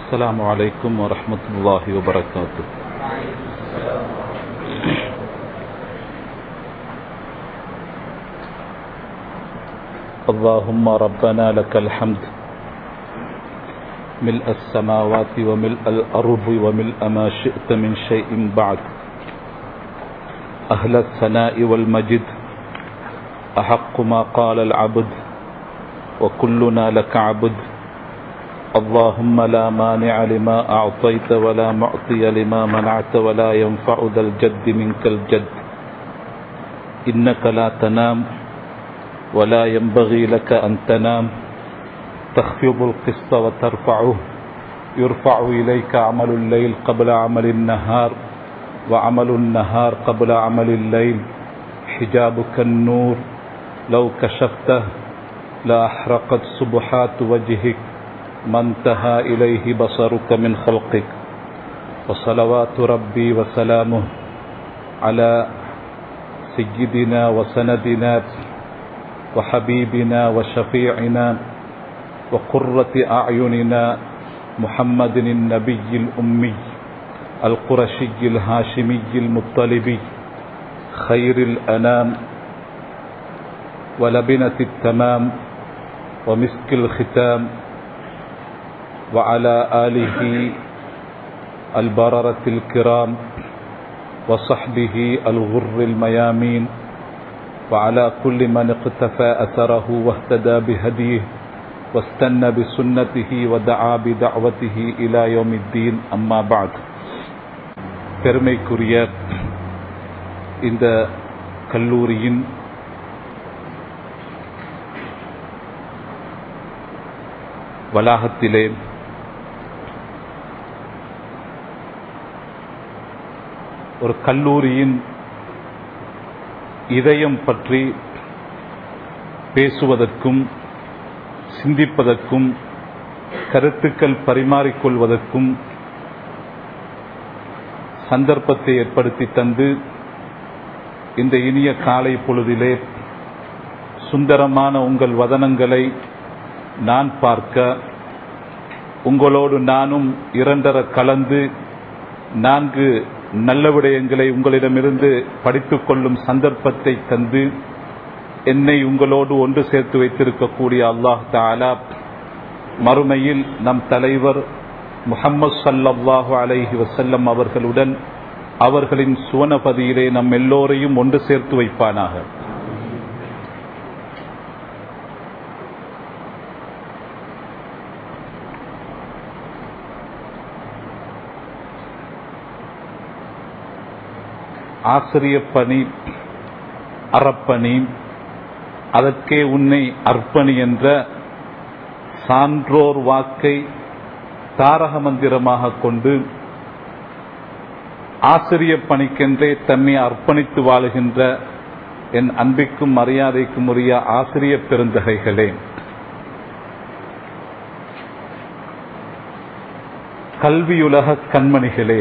السلام عليكم ورحمة الله وبركاته اللهم ربنا لك الحمد ملء السماوات وملء الأرض وملء ما شئت من شيء بعد أهل الثناء والمجد أحق ما قال العبد وكلنا لك عبد اللهم لا مانع لما أعطيت ولا معطي لما منعت ولا ينفع ذا الجد منك الجد إنك لا تنام ولا ينبغي لك أن تنام تخفض القسط وترفعه يرفع إليك عمل الليل قبل عمل النهار وعمل النهار قبل عمل الليل حجابك النور لو كشفته لأحرقت سبحات وجهك ما انتهى إليه بصرك من خلقك وصلوات ربي وسلامه على سيدنا وسندنا وحبيبنا وشفيعنا وقرة أعيننا محمد النبي الأمي القرشي الهاشمي المطلبي خير الأنام ولبنة التمام ومسك الختام وعلى آله البررة الكرام وصحبه الغر الميامين وعلى كل من اقتفى أثره واهتدى بهديه واستنى بسنته ودعا بدعوته إلى يوم الدين أما بعد பெருமைக்குரிய இந்த கல்லூரியின் வளாகத்திலே ஒரு கல்லூரியின் இதயம் பற்றி பேசுவதற்கும் சிந்திப்பதற்கும் கருத்துக்கள் பரிமாறிக்கொள்வதற்கும் சந்தர்ப்பத்தை ஏற்படுத்தி தந்து இந்த இனிய காலை பொழுதிலே சுந்தரமான உங்கள் வதனங்களை நான் பார்க்க உங்களோடு நானும் இரண்டர கலந்து நான்கு நல்ல விடயங்களை உங்களிடமிருந்து படித்துக் கொள்ளும் சந்தர்ப்பத்தை தந்து என்னை உங்களோடு ஒன்று சேர்த்து வைத்திருக்கக்கூடிய அல்லாஹ் தாலா மறுமையில் நம் தலைவர் முகம்மது சல்லாஹு அலைஹி வசல்லம் அவர்களுடன் அவர்களின் சுவனபதியிலே நம் எல்லோரையும் ஒன்று சேர்த்து வைப்பானாக ஆசிரிய பணி அறப்பணி அதற்கே உன்னை அர்ப்பணி என்ற சான்றோர் வாக்கை தாரக மந்திரமாக கொண்டு ஆசிரிய பணிக்கென்றே தன்னை அர்ப்பணித்து வாழுகின்ற என் அன்பிற்கும் மரியாதைக்கும் உரிய ஆசிரிய பெருந்தகைகளே கல்வியுலக கண்மணிகளே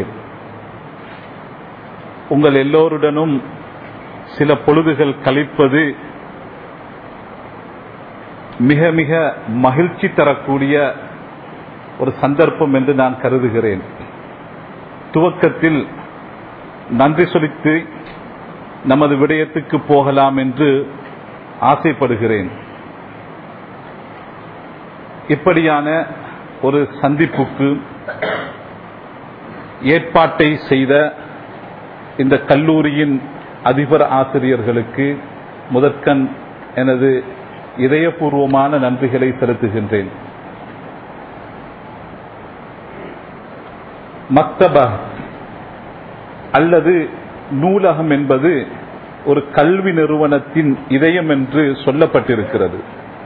உங்கள் எல்லோருடனும் சில பொழுதுகள் கழிப்பது மிக மிக மகிழ்ச்சி தரக்கூடிய ஒரு சந்தர்ப்பம் என்று நான் கருதுகிறேன் துவக்கத்தில் நன்றி சொலித்து நமது விடயத்துக்கு போகலாம் என்று ஆசைப்படுகிறேன் இப்படியான ஒரு சந்திப்புக்கு ஏற்பாட்டை செய்த இந்த கல்லூரியின் அதிபர் ஆசிரியர்களுக்கு முதற்கண் எனது இதயபூர்வமான நன்றிகளை செலுத்துகின்றேன் மக்தப அல்லது நூலகம் என்பது ஒரு கல்வி நிறுவனத்தின் இதயம் என்று சொல்லப்பட்டிருக்கிறது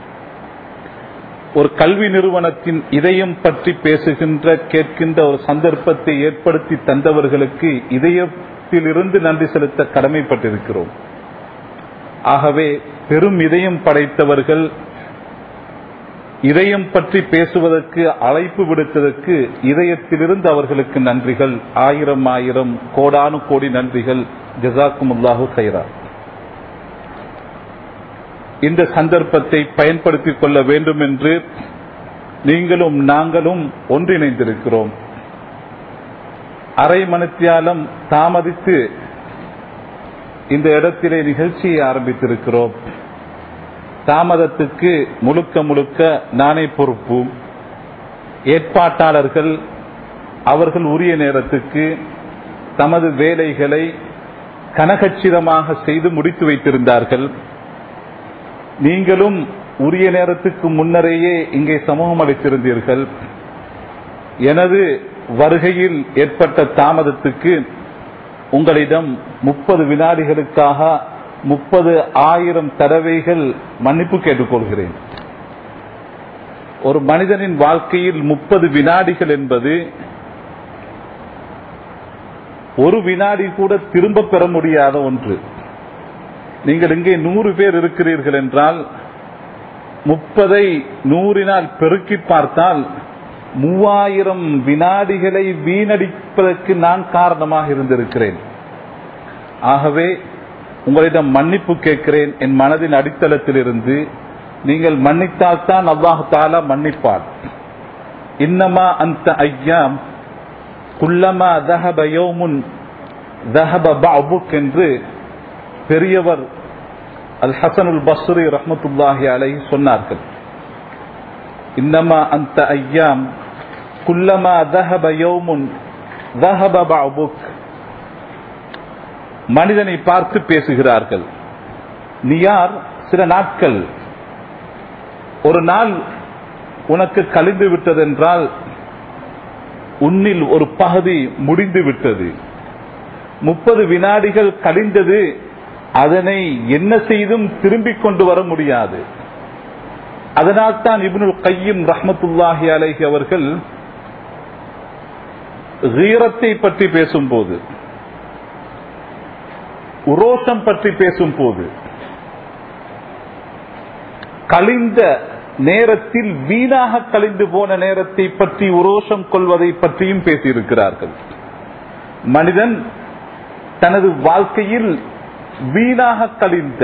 ஒரு கல்வி நிறுவனத்தின் இதயம் பற்றி பேசுகின்ற கேட்கின்ற ஒரு சந்தர்ப்பத்தை ஏற்படுத்தி தந்தவர்களுக்கு இதயத்திலிருந்து நன்றி செலுத்த கடமைப்பட்டிருக்கிறோம் ஆகவே பெரும் இதயம் படைத்தவர்கள் இதயம் பற்றி பேசுவதற்கு அழைப்பு விடுத்ததற்கு இதயத்திலிருந்து அவர்களுக்கு நன்றிகள் ஆயிரம் ஆயிரம் கோடானு கோடி நன்றிகள் ஜசாக்குமுல்லாஹு சைரா இந்த சந்தர்ப்பத்தை பயன்படுத்திக் கொள்ள வேண்டும் என்று நீங்களும் நாங்களும் ஒன்றிணைந்திருக்கிறோம் அரை மணித்தியாலம் தாமதித்து இந்த இடத்திலே நிகழ்ச்சியை ஆரம்பித்திருக்கிறோம் தாமதத்துக்கு முழுக்க முழுக்க நானே பொறுப்பு ஏற்பாட்டாளர்கள் அவர்கள் உரிய நேரத்துக்கு தமது வேலைகளை கனகச்சிதமாக செய்து முடித்து வைத்திருந்தார்கள் நீங்களும் உரிய நேரத்துக்கு முன்னரேயே இங்கே சமூகம் அளித்திருந்தீர்கள் எனது வருகையில் ஏற்பட்ட தாமதத்துக்கு உங்களிடம் முப்பது வினாடிகளுக்காக முப்பது ஆயிரம் தடவைகள் மன்னிப்பு கேட்டுக்கொள்கிறேன் ஒரு மனிதனின் வாழ்க்கையில் முப்பது வினாடிகள் என்பது ஒரு வினாடி கூட திரும்ப பெற முடியாத ஒன்று நீங்கள் இங்கே நூறு பேர் இருக்கிறீர்கள் என்றால் முப்பதை நூறினால் பெருக்கி பார்த்தால் மூவாயிரம் வினாடிகளை வீணடிப்பதற்கு நான் காரணமாக இருந்திருக்கிறேன் ஆகவே உங்களிடம் மன்னிப்பு கேட்கிறேன் என் மனதின் அடித்தளத்தில் இருந்து நீங்கள் மன்னித்தால் தான் அல்லாஹு தாலா மன்னிப்பார் இன்னமா அந்த ஐயாம் குல்லமா தஹப யோமுன் தஹப பஅபுக் என்று பெரியவர் அல் ஹசனுல் பஸ்ரி ரஹமத்துல்லாஹி அலை சொன்னார்கள் இன்னமா அந்த ஐயாம் குல்லமா தஹப யோமுன் தஹப பஅபுக் மனிதனை பார்த்து பேசுகிறார்கள் நீ யார் சில நாட்கள் ஒரு நாள் உனக்கு கழிந்து விட்டதென்றால் உன்னில் ஒரு பகுதி முடிந்து விட்டது முப்பது வினாடிகள் கழிந்தது அதனை என்ன செய்தும் திரும்பிக் கொண்டு வர முடியாது அதனால் தான் இப்னுல் கையும் ரஹமத்துல்லாஹி அலைஹி அவர்கள் வீரத்தை பற்றி பேசும்போது உரோஷம் பற்றி பேசும் போது கழிந்த நேரத்தில் வீணாக கழிந்து போன நேரத்தை பற்றி உரோஷம் கொள்வதை பற்றியும் பேசியிருக்கிறார்கள் மனிதன் தனது வாழ்க்கையில் வீணாக கழிந்த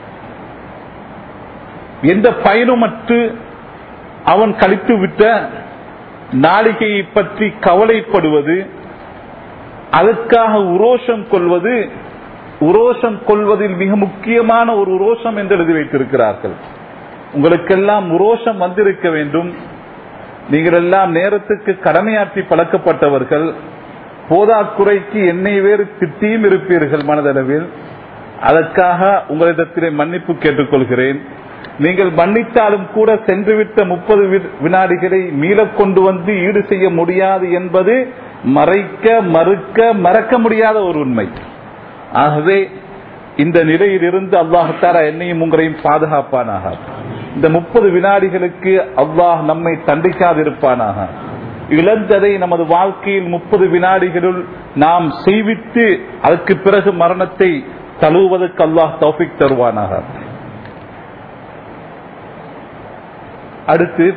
எந்த பயனுமற்று அவன் கழித்துவிட்ட நாளிகையை பற்றி கவலைப்படுவது அதற்காக உரோஷம் கொள்வது உரோஷம் கொள்வதில் மிக முக்கியமான ஒரு உரோஷம் என்று எழுதி வைத்திருக்கிறார்கள் உங்களுக்கெல்லாம் உரோஷம் வந்திருக்க வேண்டும் நீங்கள் எல்லாம் நேரத்துக்கு கடமையாற்றி பழக்கப்பட்டவர்கள் போதாக்குறைக்கு என்னை வேறு திட்டியும் இருப்பீர்கள் மனதளவில் அதற்காக உங்களிடத்திலே மன்னிப்பு கேட்டுக்கொள்கிறேன் நீங்கள் மன்னித்தாலும் கூட சென்றுவிட்ட முப்பது வினாடிகளை மீளக் கொண்டு வந்து ஈடு செய்ய முடியாது என்பது மறைக்க மறுக்க மறக்க முடியாத ஒரு உண்மை ஆகவே இந்த நிலையில் இருந்து அல்லாஹாரா என்னையும் உங்களையும் பாதுகாப்பானாக இந்த முப்பது வினாடிகளுக்கு அல்லாஹ் நம்மை தண்டிக்காதிருப்பானாக இழந்ததை நமது வாழ்க்கையில் முப்பது வினாடிகளுள் நாம் செய்வித்து அதற்கு பிறகு மரணத்தை தழுவுவதற்கு அல்லாஹ் தௌஃபிக் தருவானாக அடுத்து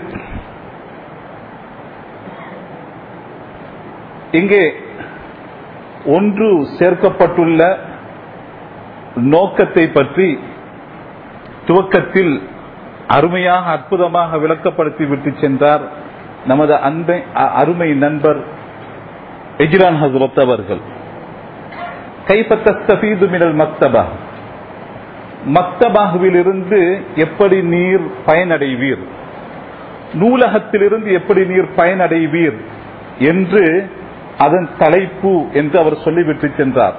இங்கே ஒன்று சேர்க்கப்பட்டுள்ள நோக்கத்தை பற்றி துவக்கத்தில் அருமையாக அற்புதமாக விளக்கப்படுத்தி விட்டு சென்றார் நமது அன்பை அருமை நண்பர் எஜ்ரான் ஹசரத் அவர்கள் கைப்பத்தீது மினல் மக்தபா மக்தபாகுவில் இருந்து எப்படி நீர் பயனடைவீர் நூலகத்திலிருந்து எப்படி நீர் பயனடைவீர் என்று அதன் தலைப்பு என்று அவர் சொல்லிவிட்டு சென்றார்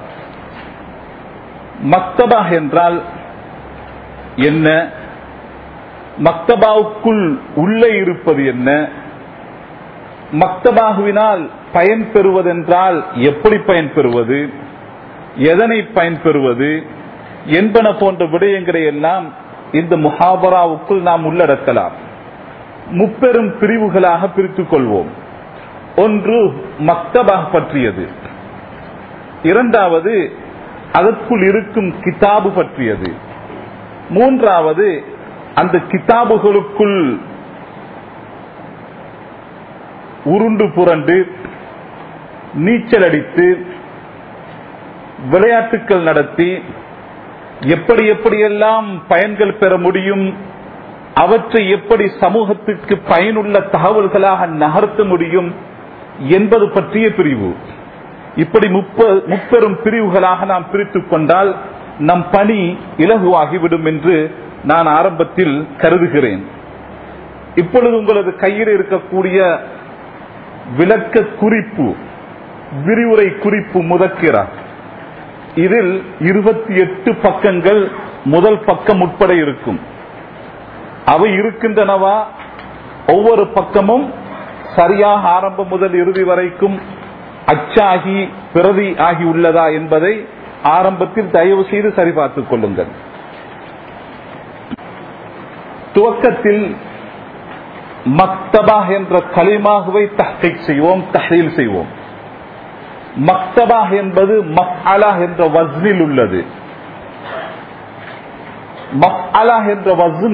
மக்தபா என்றால் என்ன மக்தபாவுக்குள் உள்ளே இருப்பது என்ன மக்தபாகுவினால் பயன் பெறுவதென்றால் எப்படி பயன் பெறுவது எதனை பயன் பெறுவது என்பன போன்ற விடயங்களை எல்லாம் இந்த முஹாபராவுக்குள் நாம் உள்ளடக்கலாம் முப்பெரும் பிரிவுகளாக பிரித்துக் கொள்வோம் ஒன்று மக்தபா பற்றியது இரண்டாவது அதற்குள் இருக்கும் கிதாபு பற்றியது மூன்றாவது அந்த கிதாபுகளுக்குள் உருண்டு புரண்டு நீச்சல் அடித்து விளையாட்டுக்கள் நடத்தி எப்படி எப்படியெல்லாம் பயன்கள் பெற முடியும் அவற்றை எப்படி சமூகத்துக்கு பயனுள்ள தகவல்களாக நகர்த்த முடியும் என்பது பற்றிய பிரிவு இப்படி முப்ப- முப்பெரும் பிரிவுகளாக நாம் பிரித்துக் கொண்டால் நம் பணி இலகுவாகிவிடும் என்று நான் ஆரம்பத்தில் கருதுகிறேன் இப்பொழுது உங்களது கையில் இருக்கக்கூடிய விளக்க குறிப்பு விரிவுரை குறிப்பு முதக்கிறா இதில் இருபத்தி எட்டு பக்கங்கள் முதல் பக்கம் உட்பட இருக்கும் அவை இருக்கின்றனவா ஒவ்வொரு பக்கமும் சரியாக ஆரம்பம் முதல் இறுதி வரைக்கும் அச்சாகி பிரதி ஆகி உள்ளதா என்பதை ஆரம்பத்தில் தயவு செய்து சரிபார்த்துக் கொள்ளுங்கள் துவக்கத்தில் மக்தபா என்ற கலிமாகுவை தஹ்கீக் செய்வோம் தஹ்லீல் செய்வோம் மக்தபா என்பது மக்அலா என்ற வஸ்னில் உள்ளது மக்அலா என்ற வஸ்ன்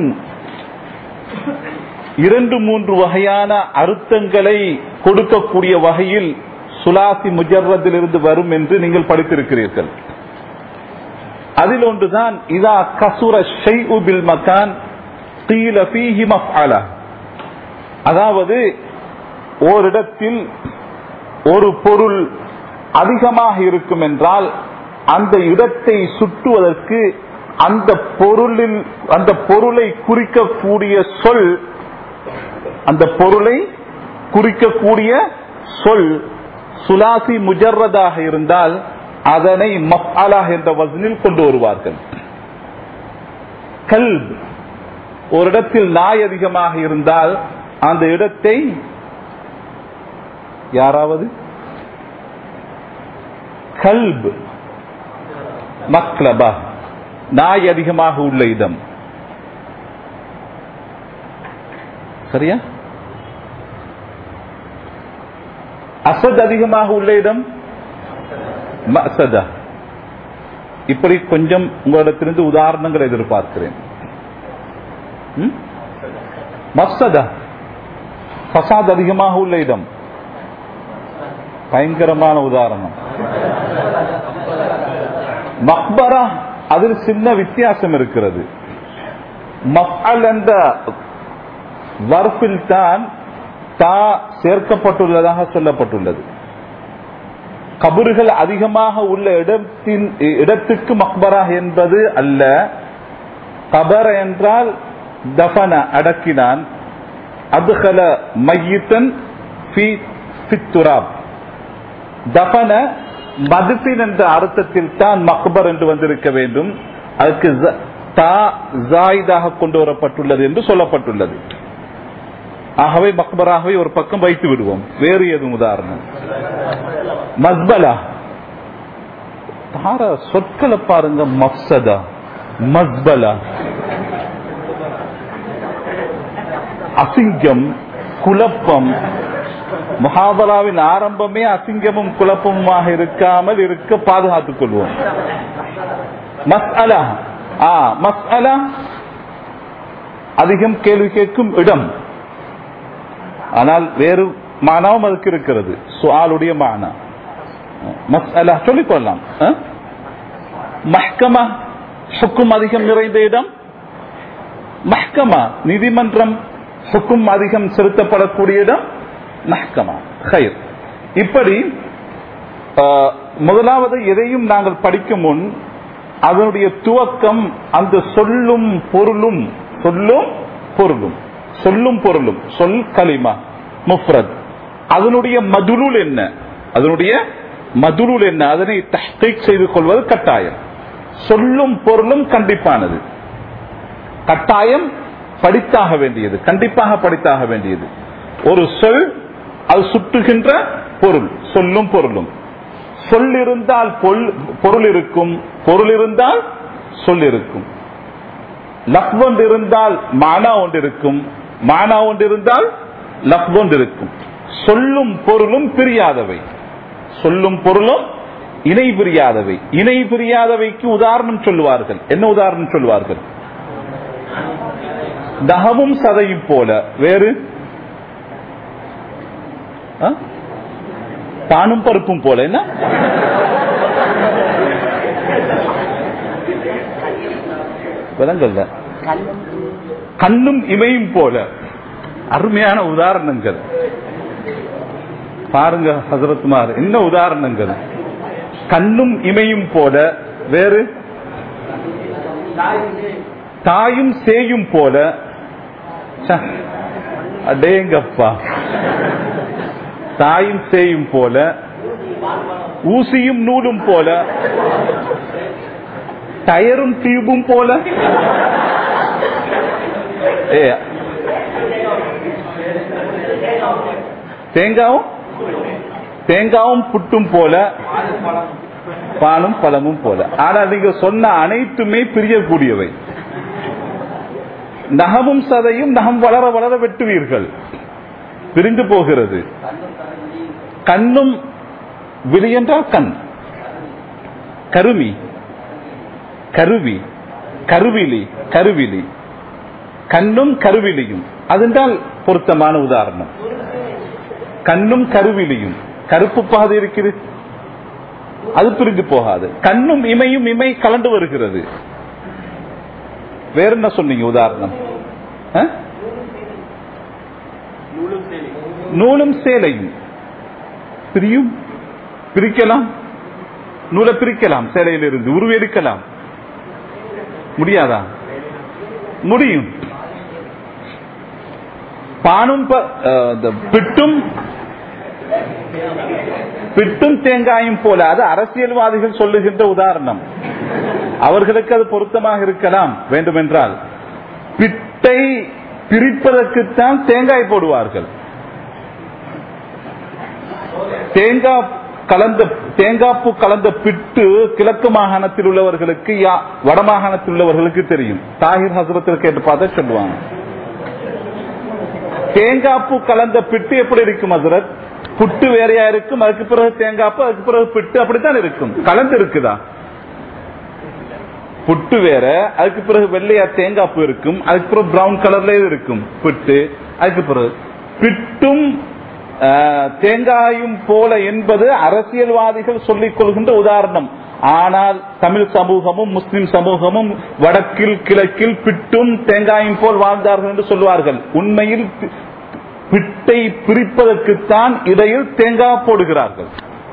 இரண்டு மூன்று வகையான அர்த்தங்களை கொடுக்கக்கூடிய வகையில் சுலாசி முஜர்ரதில் இருந்து வரும் என்று நீங்கள் படித்திருக்கிறீர்கள் அதில் ஒன்றுதான் இதா கசுர ஷைஉ பில் மகான் கீல ஃபீஹி மஃஅலா அதாவது ஓரிடத்தில் ஒரு பொருள் அதிகமாக இருக்கும் என்றால் அந்த இடத்தை சுட்டுவதற்கு அந்த பொருளில் அந்த பொருளை குறிக்கக்கூடிய சொல் அந்த பொருளை குறிக்கக்கூடிய சொல் சுலாசி முஜர்ரதாக இருந்தால் அதனை மஃஅலா என்ற வசனில் கொண்டு வருவார்கள் கல்ப் ஒரு இடத்தில் நாய் அதிகமாக இருந்தால் அந்த இடத்தை யாராவது கல்ப் மக்லபா நாய் அதிகமாக உள்ள இடம் சரியா அசத் அதிகமாக உள்ள இடம் மசதா இப்படி கொஞ்சம் உங்களிடத்திலிருந்து உதாரணங்கள் எதிர்பார்க்கிறேன் ம்? மஸ்ததா ஃபசாத் அதிகமாக உள்ள இடம் பயங்கரமான உதாரணம் மக்பரா அதில் சின்ன வித்தியாசம் இருக்கிறது மஃஅல் என்ற வர்ப்பில் தான் தா சேர்க்கப்பட்டுள்ளதாக சொல்லப்பட்டுள்ளது கபறுகள் அதிகமாக உள்ள இடத்தின் இடத்துக்கு மக்பரா என்பது அல்ல கபர என்றால் தஃபன அடக்கினான் அதுகல மையித்தன் ஃபி ஃபித்துராப் தஃபன மதுப்பின் என்ற அர்த்தத்தில் தான் மக்பர் என்று வந்திருக்க வேண்டும் அதுக்கு ஜ- தா ஜாயிதாக கொண்டு வரப்பட்டுள்ளது என்று சொல்லப்பட்டுள்ளது ஆகவே மக்பராகவே ஒரு பக்கம் வைத்து விடுவோம் வேறு எதுவும் உதாரணம் மஸ்பலா தார சொற்களை பாருங்க மப்சதா மஸ்பலா அசிங்கம் குழப்பம் முஹாபராவின் ஆரம்பமே அசிங்கமும் குழப்பமுமாக இருக்காமல் இருக்க பாதுகாத்துக் கொள்வோம் மஸ்அலா ஆ மஸ்அலா அதிகம் கேள்வி கேட்கும் இடம் ஆனால் வேறு மானாவும் அதுக்கு இருக்கிறது சுஆலுடைய மானா மஸ்அலா சொல்லிக்கொள்ளலாம் ஆ? மஹ்கமா ஹுக்கும் அதிகம் நிறைந்த இடம் மஹ்கமா நீதிமன்றம் ஹுக்கும் அதிகம் செலுத்தப்படக்கூடிய இடம் மஹ்கமா ஹைர் இப்படி ஆ, முதலாவது எதையும் நாங்கள் படிக்கும் முன் அதனுடைய துவக்கம் அந்த சொல்லும் பொருளும் சொல்லும் பொருளும் சொல்லும் பொருளும் சொல் கலிமா முஃப்ரத் அதனுடைய மதுருள் என்ன அதனுடைய மதுருள் என்ன அதனை தஹ்கீக் செய்து கொள்வது கட்டாயம் சொல்லும் பொருளும் கண்டிப்பானது கட்டாயம் படித்தாக வேண்டியது கண்டிப்பாக படித்தாக வேண்டியது ஒரு சொல் அது சுட்டுகின்ற பொருள் சொல்லும் பொருளும் சொல் இருந்தால் பொல்- பொருள் இருக்கும் பொருள் இருந்தால் சொல் இருக்கும் லஃப் ஒன்று இருந்தால் மானா ஒன்று இருக்கும் மானா ஒன்று இருந்தால் லஃப் ஒன்று இருக்கும் சொல்லும் பொருளும் பிரியாதவை சொல்லும் பொருளும் இணை பிரியாதவை இணை பிரியாதவைக்கு உதாரணம் சொல்லுவார்கள் என்ன உதாரணம் சொல்லுவார்கள் தகமும் சதையும் போல வேறு ஆ? பானும் பருப்பும் போல என்ன விலங்கல்ல கண்ணும் இமையும் போல அருமையான உதாரணங்கள் பாருங்க ஹசரத்மார் என்ன உதாரணங்கள் கண்ணும் இமையும் போல வேறு தாயும் சேயும் போல ச்ச, அடேங்கப்பா தாயும் சேயும் போல ஊசியும் நூலும் போல டயரும் டியூபும் போல ஏ தேங்காவும் தேங்காவும் புட்டும் போல பாலும் பழமும் போல ஆனா நீங்க சொன்ன அனைத்துமே பிரியக்கூடியவை நகமும் சதையும் நகம் வளர வளர வெட்டுவீர்கள் பிரிந்து போகிறது கண்ணும் விழி என்றால் கண் கருமி கருவி கருவிலி கருவிலி கண்ணும் கருவிலியும் அதென்றால் பொருத்தமான உதாரணம் கண்ணும் கருவிலியும் கருப்பு பாதை இருக்குது அது பிரிந்து போகாது கண்ணும் இமையும் இமை கலந்து வருகிறது வேற என்ன சொன்னீங்க உதாரணம் ஆ? நூலும் சேலையும் பிரியும் பிரிக்கலாம் நூலை பிரிக்கலாம் சேலையிலிருந்து உருவெடுக்கலாம் முடியாதா முடியும் பானும் ப- அஹ், இந்த பிட்டும் பிட்டும் தேங்காயும் போல அது அரசியல்வாதிகள் சொல்லுகின்ற உதாரணம் அவர்களுக்கு அது பொருத்தமாக இருக்கலாம் வேண்டுமென்றால் பிட்டை பிரிப்பதற்குத்தான் தேங்காய் போடுவார்கள் தேங்காய் கலந்த தேங்காய்ப்பு கலந்த பிட்டு கிழக்கு மாகாணத்தில் உள்ளவர்களுக்கு யா- வட மாகாணத்தில் உள்ளவர்களுக்கு தெரியும் தாகிர் ஹசரத்தில் கேட்டு பார்த்தா சொல்லுவாங்க தேங்காய்ப்பு கலந்த பிட்டு எப்படி இருக்கும் ஹசரத் புட்டு வேறையா இருக்கும் அதுக்கு பிறகு தேங்காய்ப்பு அதுக்கு பிறகு பிட்டு அப்படித்தான் இருக்கும் கலந்து இருக்குதா புட்டு வேற அதுக்கு பிறகு வெள்ளையா தேங்காய்ப்பு இருக்கும் அதுக்கு பிறகு பிரவுன் கலர்ல இருக்கும் பிட்டு அதுக்கு பிறகு பிட்டும் ஆஹ், தேங்காயும் போல என்பது அரசியல்வாதிகள் சொல்லிக் கொள்கின்ற உதாரணம் ஆனால் தமிழ் சமூகமும் முஸ்லிம் சமூகமும் வடக்கில் கிழக்கில் பிட்டும் தேங்காயும் போல் வாழ்ந்தார்கள் என்று சொல்வார்கள் உண்மையில் பி- பிட்டை பிரிப்பதற்குத்தான் இடையில் தேங்காய் போடுகிறார்கள்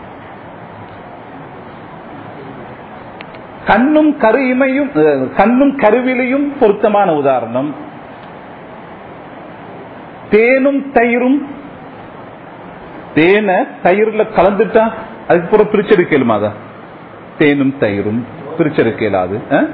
கண்ணும் கரு இமையும் அஹ், கண்ணும் கருவிலையும் பொருத்தமான உதாரணம் தேனும் தயிரும் தேனை தயிர்ல கலந்துட்டா அதுக்கு பிறகு பிரிச்செடுக்கலுமா அத தேனும் தயிரும் பிரிச்செடுக்கலாது அஹ்?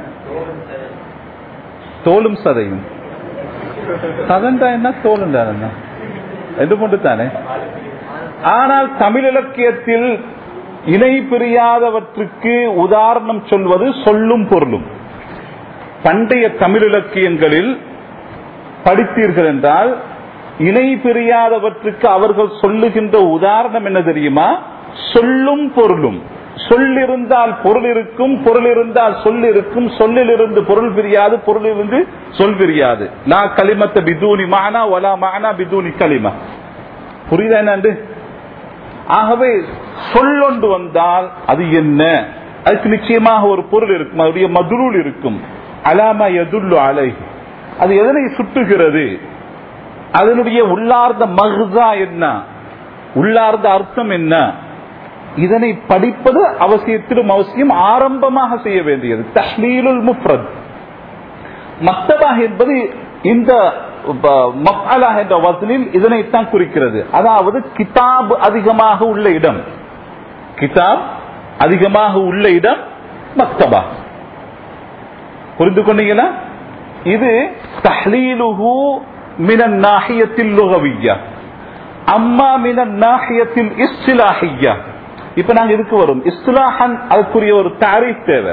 தோலும் சதையும் சதண்டா என்ன தோலுண்டா என்ன ரெண்டு மூன்று தானே ஆனால் தமிழ் இலக்கியத்தில் இணை பிரியாதவற்றுக்கு உதாரணம் சொல்வது சொல்லும் பொருளும் பண்டைய தமிழ் இலக்கியங்களில் படித்தீர்கள் என்றால் இணை பிரியாதவற்றுக்கு அவர்கள் சொல்லுகின்ற உதாரணம் என்ன தெரியுமா சொல்லும் பொருளும் சொல்லிருந்தால் பொருள் இருக்கும் பொருள் இருந்தால் சொல் இருக்கும் சொல்லிலிருந்து பொருள் பிரியாது பொருளிலிருந்து சொல் பிரியாது லா கலிமத்த பிதூனி மானா வலா மானா பிதூனி கலிமா புரியுதா என்னண்டு ஆகவே சொல்லொண்டு வந்தால் அது என்ன அதுக்கு நிச்சயமாக ஒரு பொருள் இருக்கும் அதனுடைய மதுருள் இருக்கும் அலாமா எதுல்லு அலை அது எதனை சுட்டுகிறது அதனுடைய உள்ளார்ந்த மஹ்ஸா என்ன உள்ளார்ந்த அர்த்தம் என்ன இதனை படிப்பது அவசியத்திலும் அவசியம் ஆரம்பமாக செய்ய வேண்டியது தஹ்லீலுல் முஃப்ரத் மக்தபா என்பது இந்த மக்அலா என்ற வசனில் இதனைத்தான் குறிக்கிறது அதாவது கிதாப் அதிகமாக உள்ள இடம் கிதாப் அதிகமாக உள்ள இடம் மக்தபா புரிந்து கொண்டீங்களா இது தஹ்லீலுஹு மினன் நாஹியத்தில் லுகவிய்யா அம்மா மினன் நாஹியத்தில் இஸ்லாஹியா இப்ப நாங்க இதுக்கு வரும் இஸ்லாஹன் அதுக்குரிய ஒரு தாரீஃப் தேவை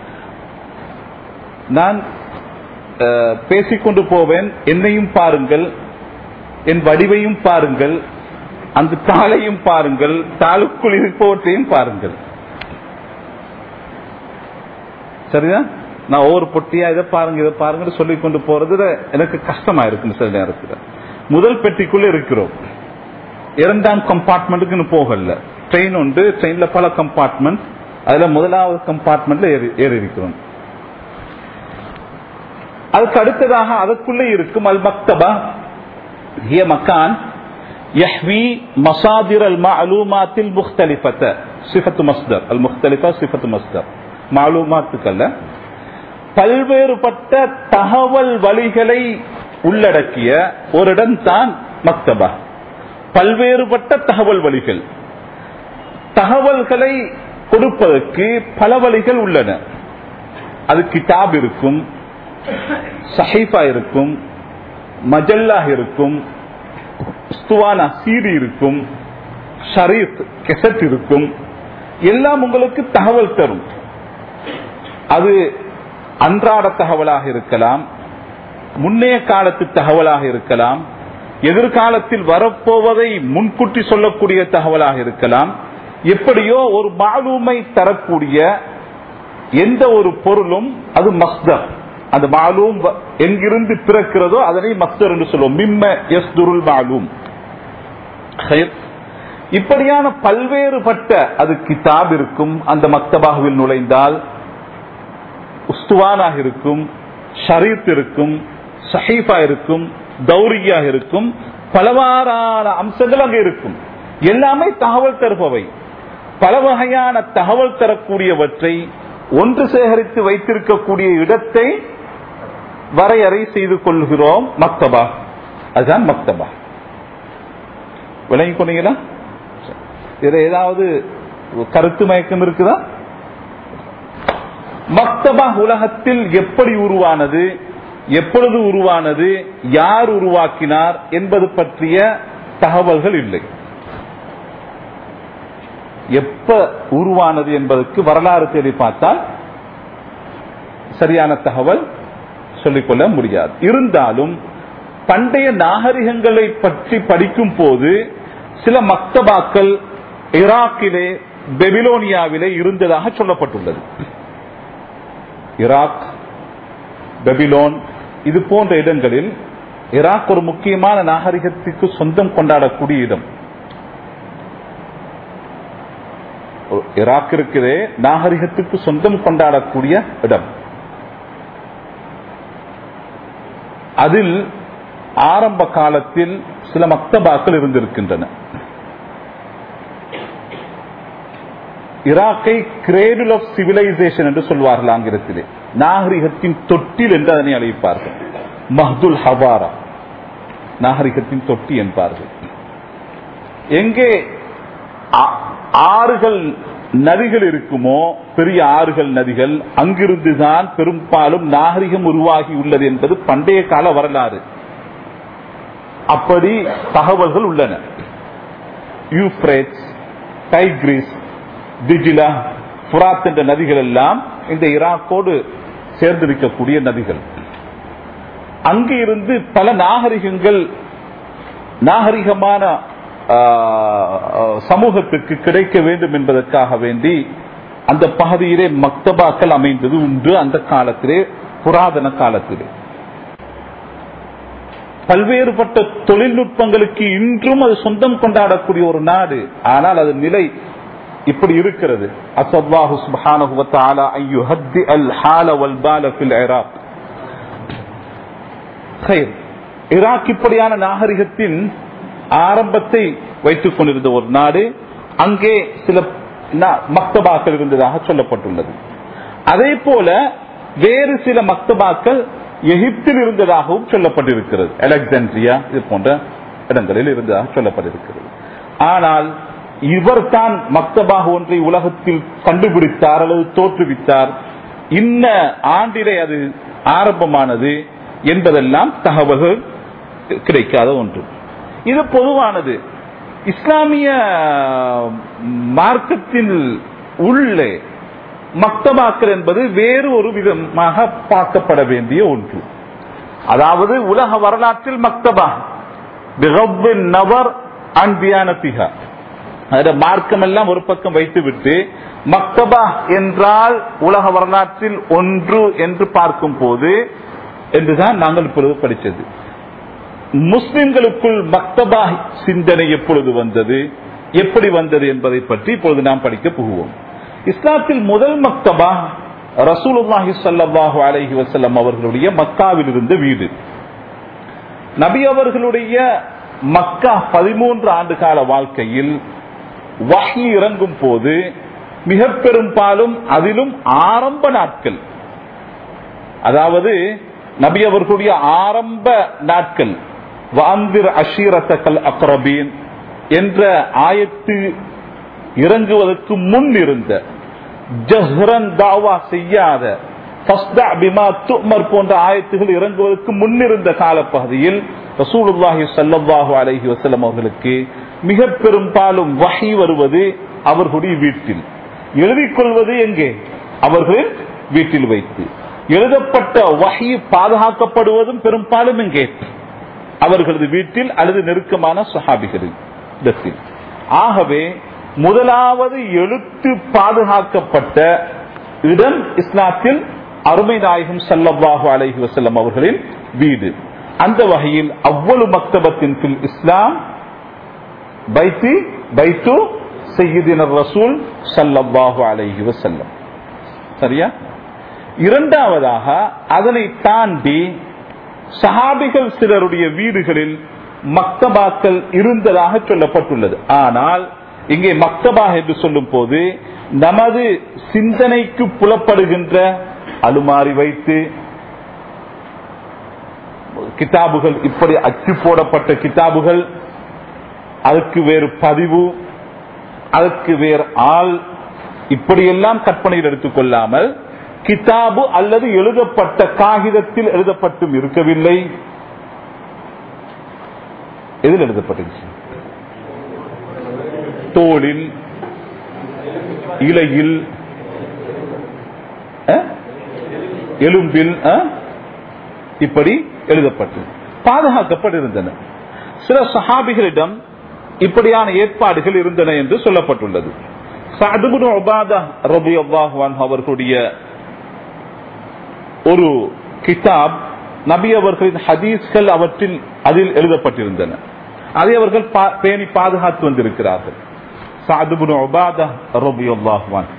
நான் அஹ், பேசிக்கொண்டு போவேன் என்னையும் பாருங்கள் என் வடிவையும் பாருங்கள் அந்த தாளையும் பாருங்கள் தாளுக்குள் இருப்பவற்றையும் பாருங்கள் சரிதான் நான் ஒவ்வொரு பொட்டியா இதை பாருங்க இதை பாருங்க சொல்லி கொண்டு போறது எனக்கு கஷ்டமா இருக்கும் சில நேரத்தில் முதல் பெட்டிக்குள்ள இருக்கிறோம் இரண்டாம் கம்பார்ட்மெண்ட்டுக்கு போகல ட்ரெயின் உண்டு ட்ரெயின்ல பல கம்பார்ட்மெண்ட் அதுல முதலாவது கம்பார்ட்மெண்ட்ல ஏறி ஏறி இருக்கிறோம் அதுக்கு அடுத்ததாக அதற்குள்ளே இருக்கும் அல் மக்தபா ஹிய மக்கான் يحوي مصادر المعلومات المختلفة صفة مصدر المختلفة صفة مصدر معلوماتக்கல்ல பல்வேறுபட்ட தகவல் வழிகளை உள்ளடக்கிய ஒரு இடம் தான் மக்தபா பல்வேறுபட்ட தகவல் வழிகள் தகவல்களை கொடுப்பதற்கு பல வழிகள் உள்ளன அது கிதாப் இருக்கும் சஹீஃபா இருக்கும் மஜல்லா இருக்கும் ஸ்துவானா சீடி இருக்கும் ஷரீஃப் கெசட் இருக்கும் எல்லாம் உங்களுக்கு தகவல் தரும் அது அன்றாட தகவலாக இருக்கலாம் முன்னைய காலத்து தகவலாக இருக்கலாம் எதிர்காலத்தில் வரப்போவதை முன்கூட்டி சொல்லக்கூடிய தகவலாக இருக்கலாம் எப்படியோ ஒரு மாலூமை தரக்கூடிய எந்த ஒரு பொருளும் அது மஸ்தர் அந்த மாலூம் வ- எங்கிருந்து பிறக்கிறதோ அதனை மஸ்தர் என்று சொல்லுவோம் மிம்ம எஸ் துருள் மாலூம் ஹைர். இப்படியான பல்வேறுபட்ட அது கிதாப் இருக்கும் அந்த மக்தபாவில் நுழைந்தால் உஸ்துவானாக இருக்கும் ஷரீத் இருக்கும் சஹீஃபா இருக்கும் தௌரியாக இருக்கும் பலவாறான அம்சங்கள் அங்கே இருக்கும் எல்லாமே தகவல் தருபவை பல வகையான தகவல் தரக்கூடியவற்றை ஒன்று சேகரித்து வைத்திருக்கக்கூடிய இடத்தை வரையறை செய்து கொள்கிறோம் மக்தபா அதுதான் மக்தபா விளங்கி கொண்டீங்களா இதுல ஏதாவது கருத்து மயக்கம் இருக்குதா மக்தபா உலகத்தில் எப்படி உருவானது எப்பொழுது உருவானது யார் உருவாக்கினார் என்பது பற்றிய தகவல்கள் இல்லை எப்ப உருவானது என்பதற்கு வரலாறு தேடி பார்த்தால் சரியான தகவல் சொல்லிக்கொள்ள முடியாது இருந்தாலும் பண்டைய நாகரிகங்களை பற்றி படிக்கும் போது சில மக்தபாக்கள் ஈராக்கிலே பெபிலோனியாவிலே இருந்ததாக சொல்லப்பட்டுள்ளது ஈராக் பெபிலோன் இது போன்ற இடங்களில் ஈராக் ஒரு முக்கியமான நாகரிகத்திற்கு சொந்தம் கொண்டாடக்கூடிய இடம் ஈராக் இருக்கிறே நாகரிகத்துக்கு சொந்தம் கொண்டாடக்கூடிய இடம் அதில் ஆரம்ப காலத்தில் சில மக்தபாக்கள் இருந்திருக்கின்றன ஈராக்கை கிரேடில் ஆஃப் சிவிலைசேஷன் என்று சொல்வார்கள் ஆங்கிலத்திலே நாகரிகத்தின் தொட்டில் என்று அதனை அழைப்பார்கள் மஹ்துல் ஹவாரா நாகரிகத்தின் தொட்டி என்பார்கள் எங்கே ஆ- ஆறுகள் நதிகள் இருக்குமோ பெரிய ஆறுகள் நதிகள் அங்கிருந்துதான் பெரும்பாலும் நாகரிகம் உருவாகி உள்ளது என்பது பண்டைய கால வரலாறு அப்படி தகவல்கள் உள்ளன யூப்ரேட்ஸ் டைக்ரிஸ் திஜிலா புராத் என்ற நதிகள் எல்லாம் இந்த ஈராக்கோடு சேர்ந்திருக்கக்கூடிய நதிகள் அங்கு இருந்து பல நாகரிகங்கள் நாகரிகமான ஆ, ஆ, சமூகத்துக்கு கிடைக்க வேண்டும் என்பதற்காக வேண்டி அந்த பகுதியிலே மக்தபாக்கள் அமைந்தது உண்டு அந்த காலத்திலே புராதன காலத்திலே பல்வேறுபட்ட தொழில்நுட்பங்களுக்கு இன்றும் அது சொந்தம் கொண்டாடக்கூடிய ஒரு நாடு ஆனால் அது நிலை இப்படி இருக்கிறது அசல்லாஹு சுப்ஹானஹு வ தஆலா அன் யுஹத்தி அல் ஹால வல் பால ஃபில் இராக் خير. ஈராக் இப்படியான நாகரிகத்தின் ஆரம்பத்தை வைத்துக் கொண்டிருந்த ஒரு நாடு அங்கே சில நா- மக்தபாக்கள் இருந்ததாக சொல்லப்பட்டுள்ளது அதே போல வேறு சில மக்தபாக்கள் எகிப்தில் இருந்ததாகவும் சொல்லப்பட்டிருக்கிறது அலெக்சாண்ட்ரியா இது போன்ற இடங்களில் இருந்ததாக சொல்லப்பட்டிருக்கிறது ஆனால் இவர் தான் மக்தபாக ஒன்றை உலகத்தில் கண்டுபிடித்தார் அல்லது தோற்றுவித்தார் இன்ன ஆண்டிலே அது ஆரம்பமானது என்பதெல்லாம் தகவல்கள் கிடைக்காத ஒன்று இது பொதுவானது இஸ்லாமிய மார்க்கத்தில் உள்ளே மக்தபாக்கள் என்பது வேறு ஒரு விதமாக பார்க்கப்பட வேண்டிய ஒன்று அதாவது உலக வரலாற்றில் மக்தபா பிகப்பின் நபர் அண்ட் தியானத்திகா அதில் மார்க்கம் எல்லாம் ஒரு பக்கம் வைத்துவிட்டு மக்தபா என்றால் உலக வரலாற்றில் ஒன்று என்று பார்க்கும் போது என்றுதான் நாங்கள் இப்பொழுது படித்தது முஸ்லிம்களுக்குள் மக்தபா சிந்தனை எப்பொழுது வந்தது எப்படி வந்தது என்பதை பற்றி இப்பொழுது நாம் படிக்க புகுவோம் இஸ்லாத்தில் முதல் மக்தபா ரசூலுல்லாஹி ஸல்லல்லாஹு அலைஹி வஸல்லம் அவர்களுடைய மக்காவில் இருந்த வீடு நபி அவர்களுடைய மக்கா பதிமூன்று ஆண்டு கால வாழ்க்கையில் வஹி இறங்கும் போது மிக பெரும்பாலும் அதிலும் ஆரம்ப நாட்கள் அதாவது நபி அவர்களுடைய ஆரம்ப நாட்கள் வாந்திர் அஷீரத்தக்கல் அக்ரபீன் என்ற ஆயத்து இறங்குவதற்கு முன் இருந்த ஜஹ்ரன் தாவா செய்யாத ஃபஸ்தா பிமா துமர் போன்ற ஆயத்துகள் இறங்குவதற்கு முன்னிருந்த காலப்பகுதியில் ரசூலுல்லாஹி ஸல்லல்லாஹு அலைஹி வஸல்லம் அவர்களுக்கு மிக பெரும்பாலும் வஹி வருவது அவர்களுடைய வீட்டில் எழுதிக் கொள்வது எங்கே அவர்கள் வீட்டில் வைத்து எழுதப்பட்ட வஹி பாதுகாக்கப்படுவதும் பெரும்பாலும் எங்கே அவர்களது வீட்டில் அல்லது நெருக்கமான சஹாபிகளில் இடத்தில் ஆகவே முதலாவது எழுத்து பாதுகாக்கப்பட்ட இடம் இஸ்லாத்தில் அருமை நாயகம் சல்லல்லாஹு அலைஹி வஸல்லம் அவர்களின் வீடு அந்த வகையில் அவ்வளவு மக்தபத்தின் பில் இஸ்லாம் பைத்தி பைத்து செய்யுதினர் ரசூல் சல்லல்லாஹு அலைஹி வஸல்லம் சரியா இரண்டாவதாக அதனை தாண்டி சஹாபிகள் சிலருடைய வீடுகளில் மக்தபாக்கள் இருந்ததாக சொல்லப்பட்டுள்ளது ஆனால் இங்கே மக்தபா என்று சொல்லும் போது நமது சிந்தனைக்கு புலப்படுகின்ற அலுமாரி வைத்து கிதாபுகள் இப்படி அச்சு போடப்பட்ட கிதாபுகள் அதுக்கு வேறு பதிவு அதுக்கு வேறு ஆள் இப்படியெல்லாம் கற்பனையில் எடுத்துக்கொள்ளாமல் கிதாபு அல்லது எழுதப்பட்ட காகிதத்தில் எழுதப்பட்டும் இருக்கவில்லை எதில் எழுதப்பட்டிருச்சு தோளில் இலையில் அஹ், எலும்பில் அஹ், இப்படி எழுதப்பட்டது பாதுகாக்கப்பட்டிருந்தன சில சஹாபிகளிடம் இப்படியான ஏற்பாடுகள் இருந்தன என்று சொல்லப்பட்டுள்ளது சஅதுபுன் உபாதா ரலியல்லாஹு அன்ஹு அவர்களுடைய ஒரு கிதாப் நபி அவர்களின் ஹதீஸ்கள் அவற்றில் அதில் எழுதப்பட்டிருந்தன அதை அவர்கள் பா- பேணி பாதுகாத்து வந்திருக்கிறார்கள் சஅதுபுன் உபாதா ரலியல்லாஹு அன்ஹு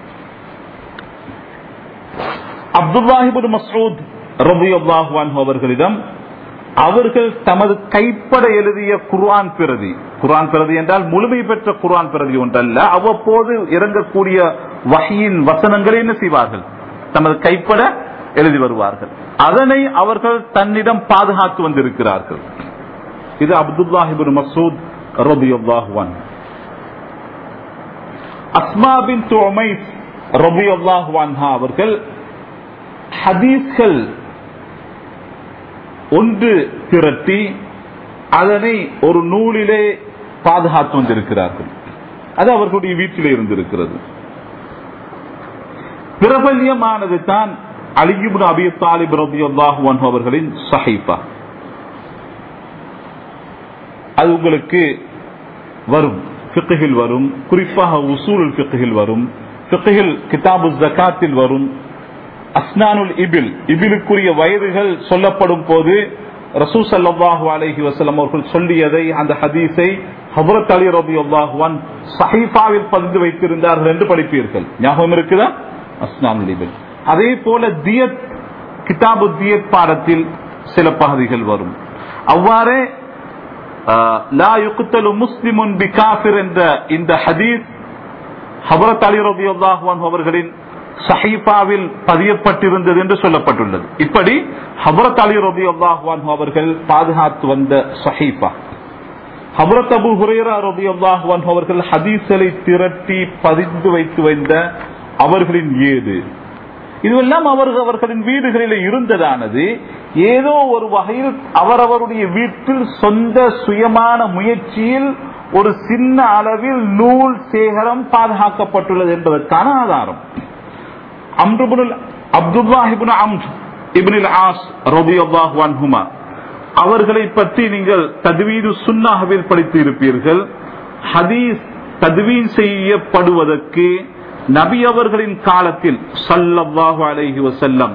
அப்துல்லாஹிபுன் மஸ்ஊத் ரலியல்லாஹு அன்ஹு அவர்களிடம் அவர்கள் தமது கைப்பட எழுதிய குர்ஆன் பிரதி குர்ஆன் பிரதி என்றால் முழுமை பெற்ற குர்ஆன் பிரதி ஒன்றல்ல அவ்வப்போது இறங்கக்கூடிய வகையின் வசனங்களை என்ன செய்வார்கள் தமது கைப்பட எழுதி வருவார்கள் அதனை அவர்கள் தன்னிடம் பாதுகாத்து வந்திருக்கிறார்கள் இது அப்துல்லாஹிபின் மசூத் ரபியுல்லாஹு அன்ஹு அஸ்மா பின் உமைஸ் ரபியுல்லாஹு அன்ஹா அவர்கள் ஹதீஸ்கள் ஒன்று திரட்டி அதனை ஒரு நூலிலே பாதுகாத்து வந்திருக்கிறார்கள் அது அவர்களுடைய வீட்டிலே இருந்திருக்கிறது பிரபல்யமானது தான் அலியுபின் அபி தாலிப் ரபியுல்லாஹு அன்ஹு அவர்களின் சஹீஃபா அது உங்களுக்கு வரும் ஃபிக்ஹில் வரும் குறிப்பாக உசூலுல் ஃபிக்ஹில் வரும் ஃபிக்ஹில் கிதாபு ஜகாத்தில் வரும் அஸ்னானுல் இபில் இபிலுக்குரிய வயதுகள் சொல்லப்படும் போது ரசூ சல்லாஹு அலைஹி வஸல்லம் அவர்கள் சொல்லியதை அந்த ஹதீஸை ஹபரத் அலி ரபியுல்லாஹு அன் சஹீஃபாவில் பதிந்து வைத்திருந்தார்கள் என்று படிப்பீர்கள் ஞாபகம் இருக்குதா அஸ்னானுல் இபில் அதே போல தியத் கிதாபு தியத் பாடத்தில் சில பகுதிகள் வரும் அவ்வாறே ஆஹ், லா யுக்தலு முஸ்லிமுன் பி காஃபிர் என்ற இந்த ஹதீஸ் ஹபரத் அலி ரபியுல்லாஹு அன்ஹு அவர்களின் சஹீஃபாவில் பதியப்பட்டிருந்தது என்று சொல்லப்பட்டுள்ளது இப்படி ஹபரத் அலி ரபியுல்லாஹு அன்ஹு அவர்கள் பாதுகாத்து வந்த சஹீஃபா ஹபரத் அபு ஹுரேரா ரபியுல்லாஹு அன்ஹு அவர்கள் ஹதீஸ்களை திரட்டி பதிந்து வைத்து வந்த அவர்களின் ஏது இதுவெல்லாம் அவர்கள் அவர்களின் வீடுகளில் இருந்ததானது ஏதோ ஒரு வகையில் அவரவருடைய வீட்டில் சொந்த சுயமான முயற்சியில் ஒரு சின்ன அளவில் நூல் சேகரம் பாதுகாக்கப்பட்டுள்ளது என்பதற்கான ஆதாரம் அம்ருபுல் அப்துல்லாஹிபுன் அம்ர் இப்னில் ஆஸ் ரபியல்லாஹு அன்ஹுமா அவர்களை பற்றி நீங்கள் தத்வீது சுன்னாகவில் படித்து இருப்பீர்கள் ஹதீஸ் தத்வீன் செய்யப்படுவதற்கு நபி அவர்களின் காலத்தில் ஸல்லல்லாஹு அலைஹி வஸல்லம்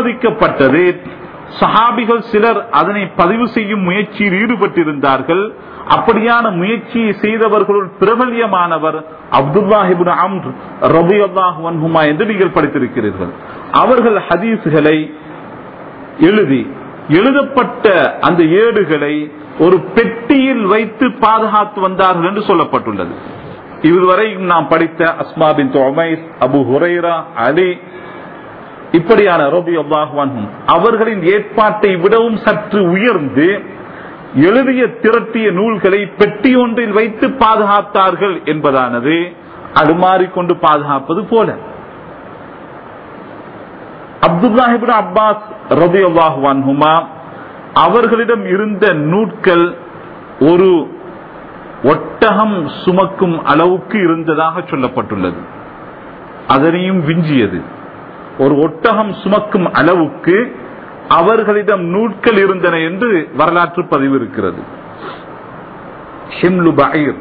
அனுமதிக்கப்பட்டது சஹாபிகள் சிலர் அதனை பதிவு செய்யும் முயற்சியில் ஈடுபட்டிருந்தார்கள் அப்படியான முயற்சியை செய்தவர்களுள் பிரபல்யமானவர் அப்துல்லாஹிபுன் அம்ர் ரபியுல்லாஹு அன்ஹுமா என்று நீங்கள் படித்திருக்கிறீர்கள் அவர்கள் ஹதீஸ்களை எழுதி எழுதப்பட்ட அந்த ஏடுகளை ஒரு பெட்டியில் வைத்து பாதுகாத்து வந்தார்கள் என்று சொல்லப்பட்டுள்ளது இதுவரையும் நாம் படித்த அஸ்மா பின் உமைஸ் அபு ஹுரைரா அலி இப்படியான ரபி அல்லாஹுவான்ஹும் அவர்களின் ஏற்பாட்டை விடவும் சற்று உயர்ந்து எழுதிய திரட்டிய நூல்களை பெட்டி ஒன்றில் வைத்து பாதுகாத்தார்கள் என்பதானது அடுமாறிக்கொண்டு பாதுகாப்பது போல அப்துல்லாஹிபின் அப்பாஸ் ரபி அல்லாஹுவான்ஹுமா அவர்களிடம் இருந்த நூட்கள் ஒரு ஒட்டகம் சுமக்கும் அளவுக்கு இருந்ததாக சொல்லப்பட்டுள்ளது அதனையும் விஞ்சியது ஒரு ஒட்டகம் சுமக்கும் அளவுக்கு அவர்களிடம் நூட்கள் இருந்தன என்று வரலாற்று பதிவு இருக்கிறது ஹிம்லு பயிர்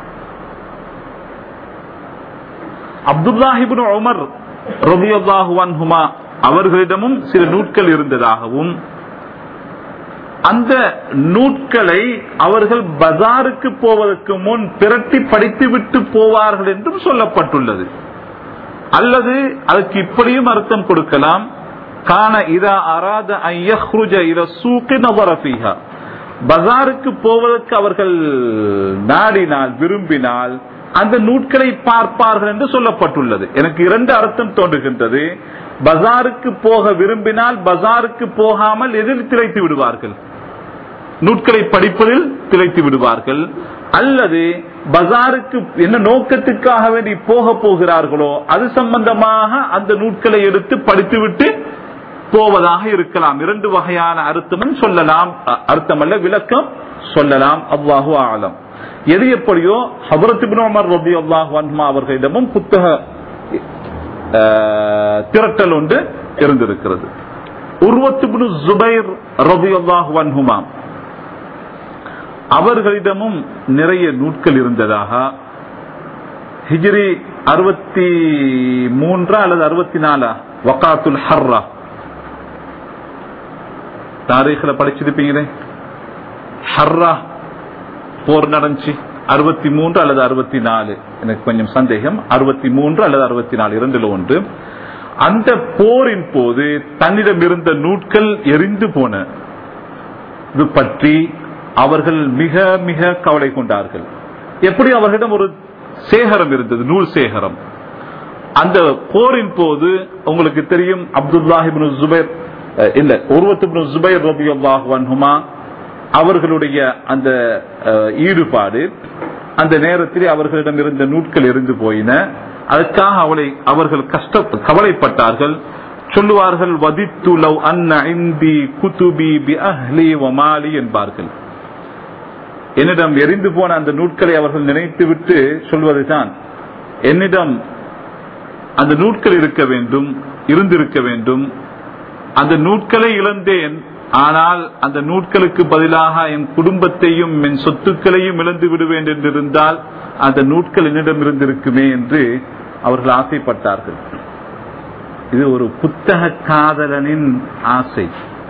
அப்துல்லாஹிபின் உமர் ரபியுல்லாஹுவான்ஹுமா அவர்களிடமும் சில நூட்கள் இருந்ததாகவும் அந்த நூட்களை அவர்கள் பஜாருக்கு போவதற்கு முன் பிரட்டி படித்துவிட்டு போவார்கள் என்றும் சொல்லப்பட்டுள்ளது அல்லது அதுக்கு இப்படியும் அர்த்தம் கொடுக்கலாம் காண இதா அராத ஐயஹ்ருஜ இல சூக்கி நவரஃபீஹா பஜாருக்கு போவதற்கு அவர்கள் நாடினால் விரும்பினால் அந்த நூட்களை பார்ப்பார்கள் என்று சொல்லப்பட்டுள்ளது எனக்கு இரண்டு அர்த்தம் தோன்றுகின்றது பஜாருக்கு போக விரும்பினால் பஜாருக்கு போகாமல் எதில் திளைத்து விடுவார்கள் நூட்களை படிப்பதில் திளைத்து விடுவார்கள் அல்லது பஜாருக்கு என்ன நோக்கத்துக்காக வேண்டி போக போகிறார்களோ அது சம்பந்தமாக அந்த நூட்களை எடுத்து படித்துவிட்டு போவதாக இருக்கலாம் இரண்டு வகையான அர்த்தமும் சொல்லலாம் அர்த்தம் அல்ல விளக்கம் சொல்லலாம் அவ்வாஹு ஆலம் எது எப்படியோ ஹபரத் உமர் ரபி அல்லாஹ் வன்மா அவர்களிடமும் புத்தக திரட்டல் ஒன்று இருந்திருக்கிறது உருவத்து ஜுபைர் ரபி அல்லாஹ் வன்ஹுமா அவர்களிடமும் நிறைய நூட்கள் இருந்ததாக ஹிஜ்ரி அறுபத்தி மூன்றா அல்லது அறுபத்தி நாலா வக்காத்துல் ஹர்ரா தாரீഖിல படிச்சிருப்பீங்களே ஹர்ரா போர் நடந்துச்சு அறுபத்தி மூன்று அல்லது அறுபத்தி நாலு எனக்கு கொஞ்சம் சந்தேகம் அறுபத்தி மூன்று அல்லது அறுபத்தி நாலு இரண்டுல ஒன்று அந்த போரின் போது தன்னிடம் இருந்த நூட்கள் எரிந்து போன இது பற்றி அவர்கள் மிக மிக கவலை கொண்டார்கள் எப்படி அவர்களிடம் ஒரு சேகரம் இருந்தது நூல் சேகரம் அந்த போரின் போது உங்களுக்கு தெரியும் அப்துல்லாஹிபின் ஜுபைர் இல்ல ஒருவத்து ஜுபைர் ரபி அல்லாஹுமா அவர்களுடைய அந்த ஈடுபாடு அந்த நேரத்தில் அவர்களிடம் இருந்த நூட்கள் இருந்து போயின அதுக்காக அவளை அவர்கள் கஷ்ட கவலைப்பட்டார்கள் சொல்லுவார்கள் வதித்து லவ் அன்ன இந்தி குதுபி பி அஹ்லி வமாலி என்பார்கள் என்னிடம் எரிந்து போன அந்த நூட்களை அவர்கள் நினைத்துவிட்டு சொல்வதுதான் என்னிடம் அந்த நூட்கள் இருக்க வேண்டும் இருந்திருக்க வேண்டும் அந்த நூட்களை இழந்தேன் ஆனால் அந்த நூட்களுக்கு பதிலாக என் குடும்பத்தையும் என் சொத்துக்களையும் இழந்து விடுவேன் என்று இருந்தால் அந்த நூட்கள் என்னிடம் இருந்திருக்குமே என்று அவர்கள் ஆசைப்பட்டார்கள் இது ஒரு புத்தக காதலனின் ஆசை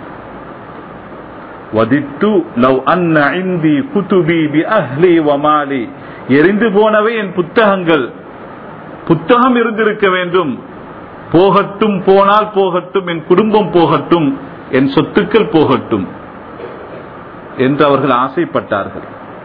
வதித்து லவ் அன்ன ஐந்தி குதுபி பி அஹ்லி வமாலி எரிந்து போனவை என் புத்தகங்கள் புத்தகம் இருந்திருக்க வேண்டும் போகட்டும் போனால் போகட்டும் என் குடும்பம் போகட்டும் என் சொத்துக்கள் போகட்டும் என்று அவர்கள் ஆசைப்பட்டார்கள்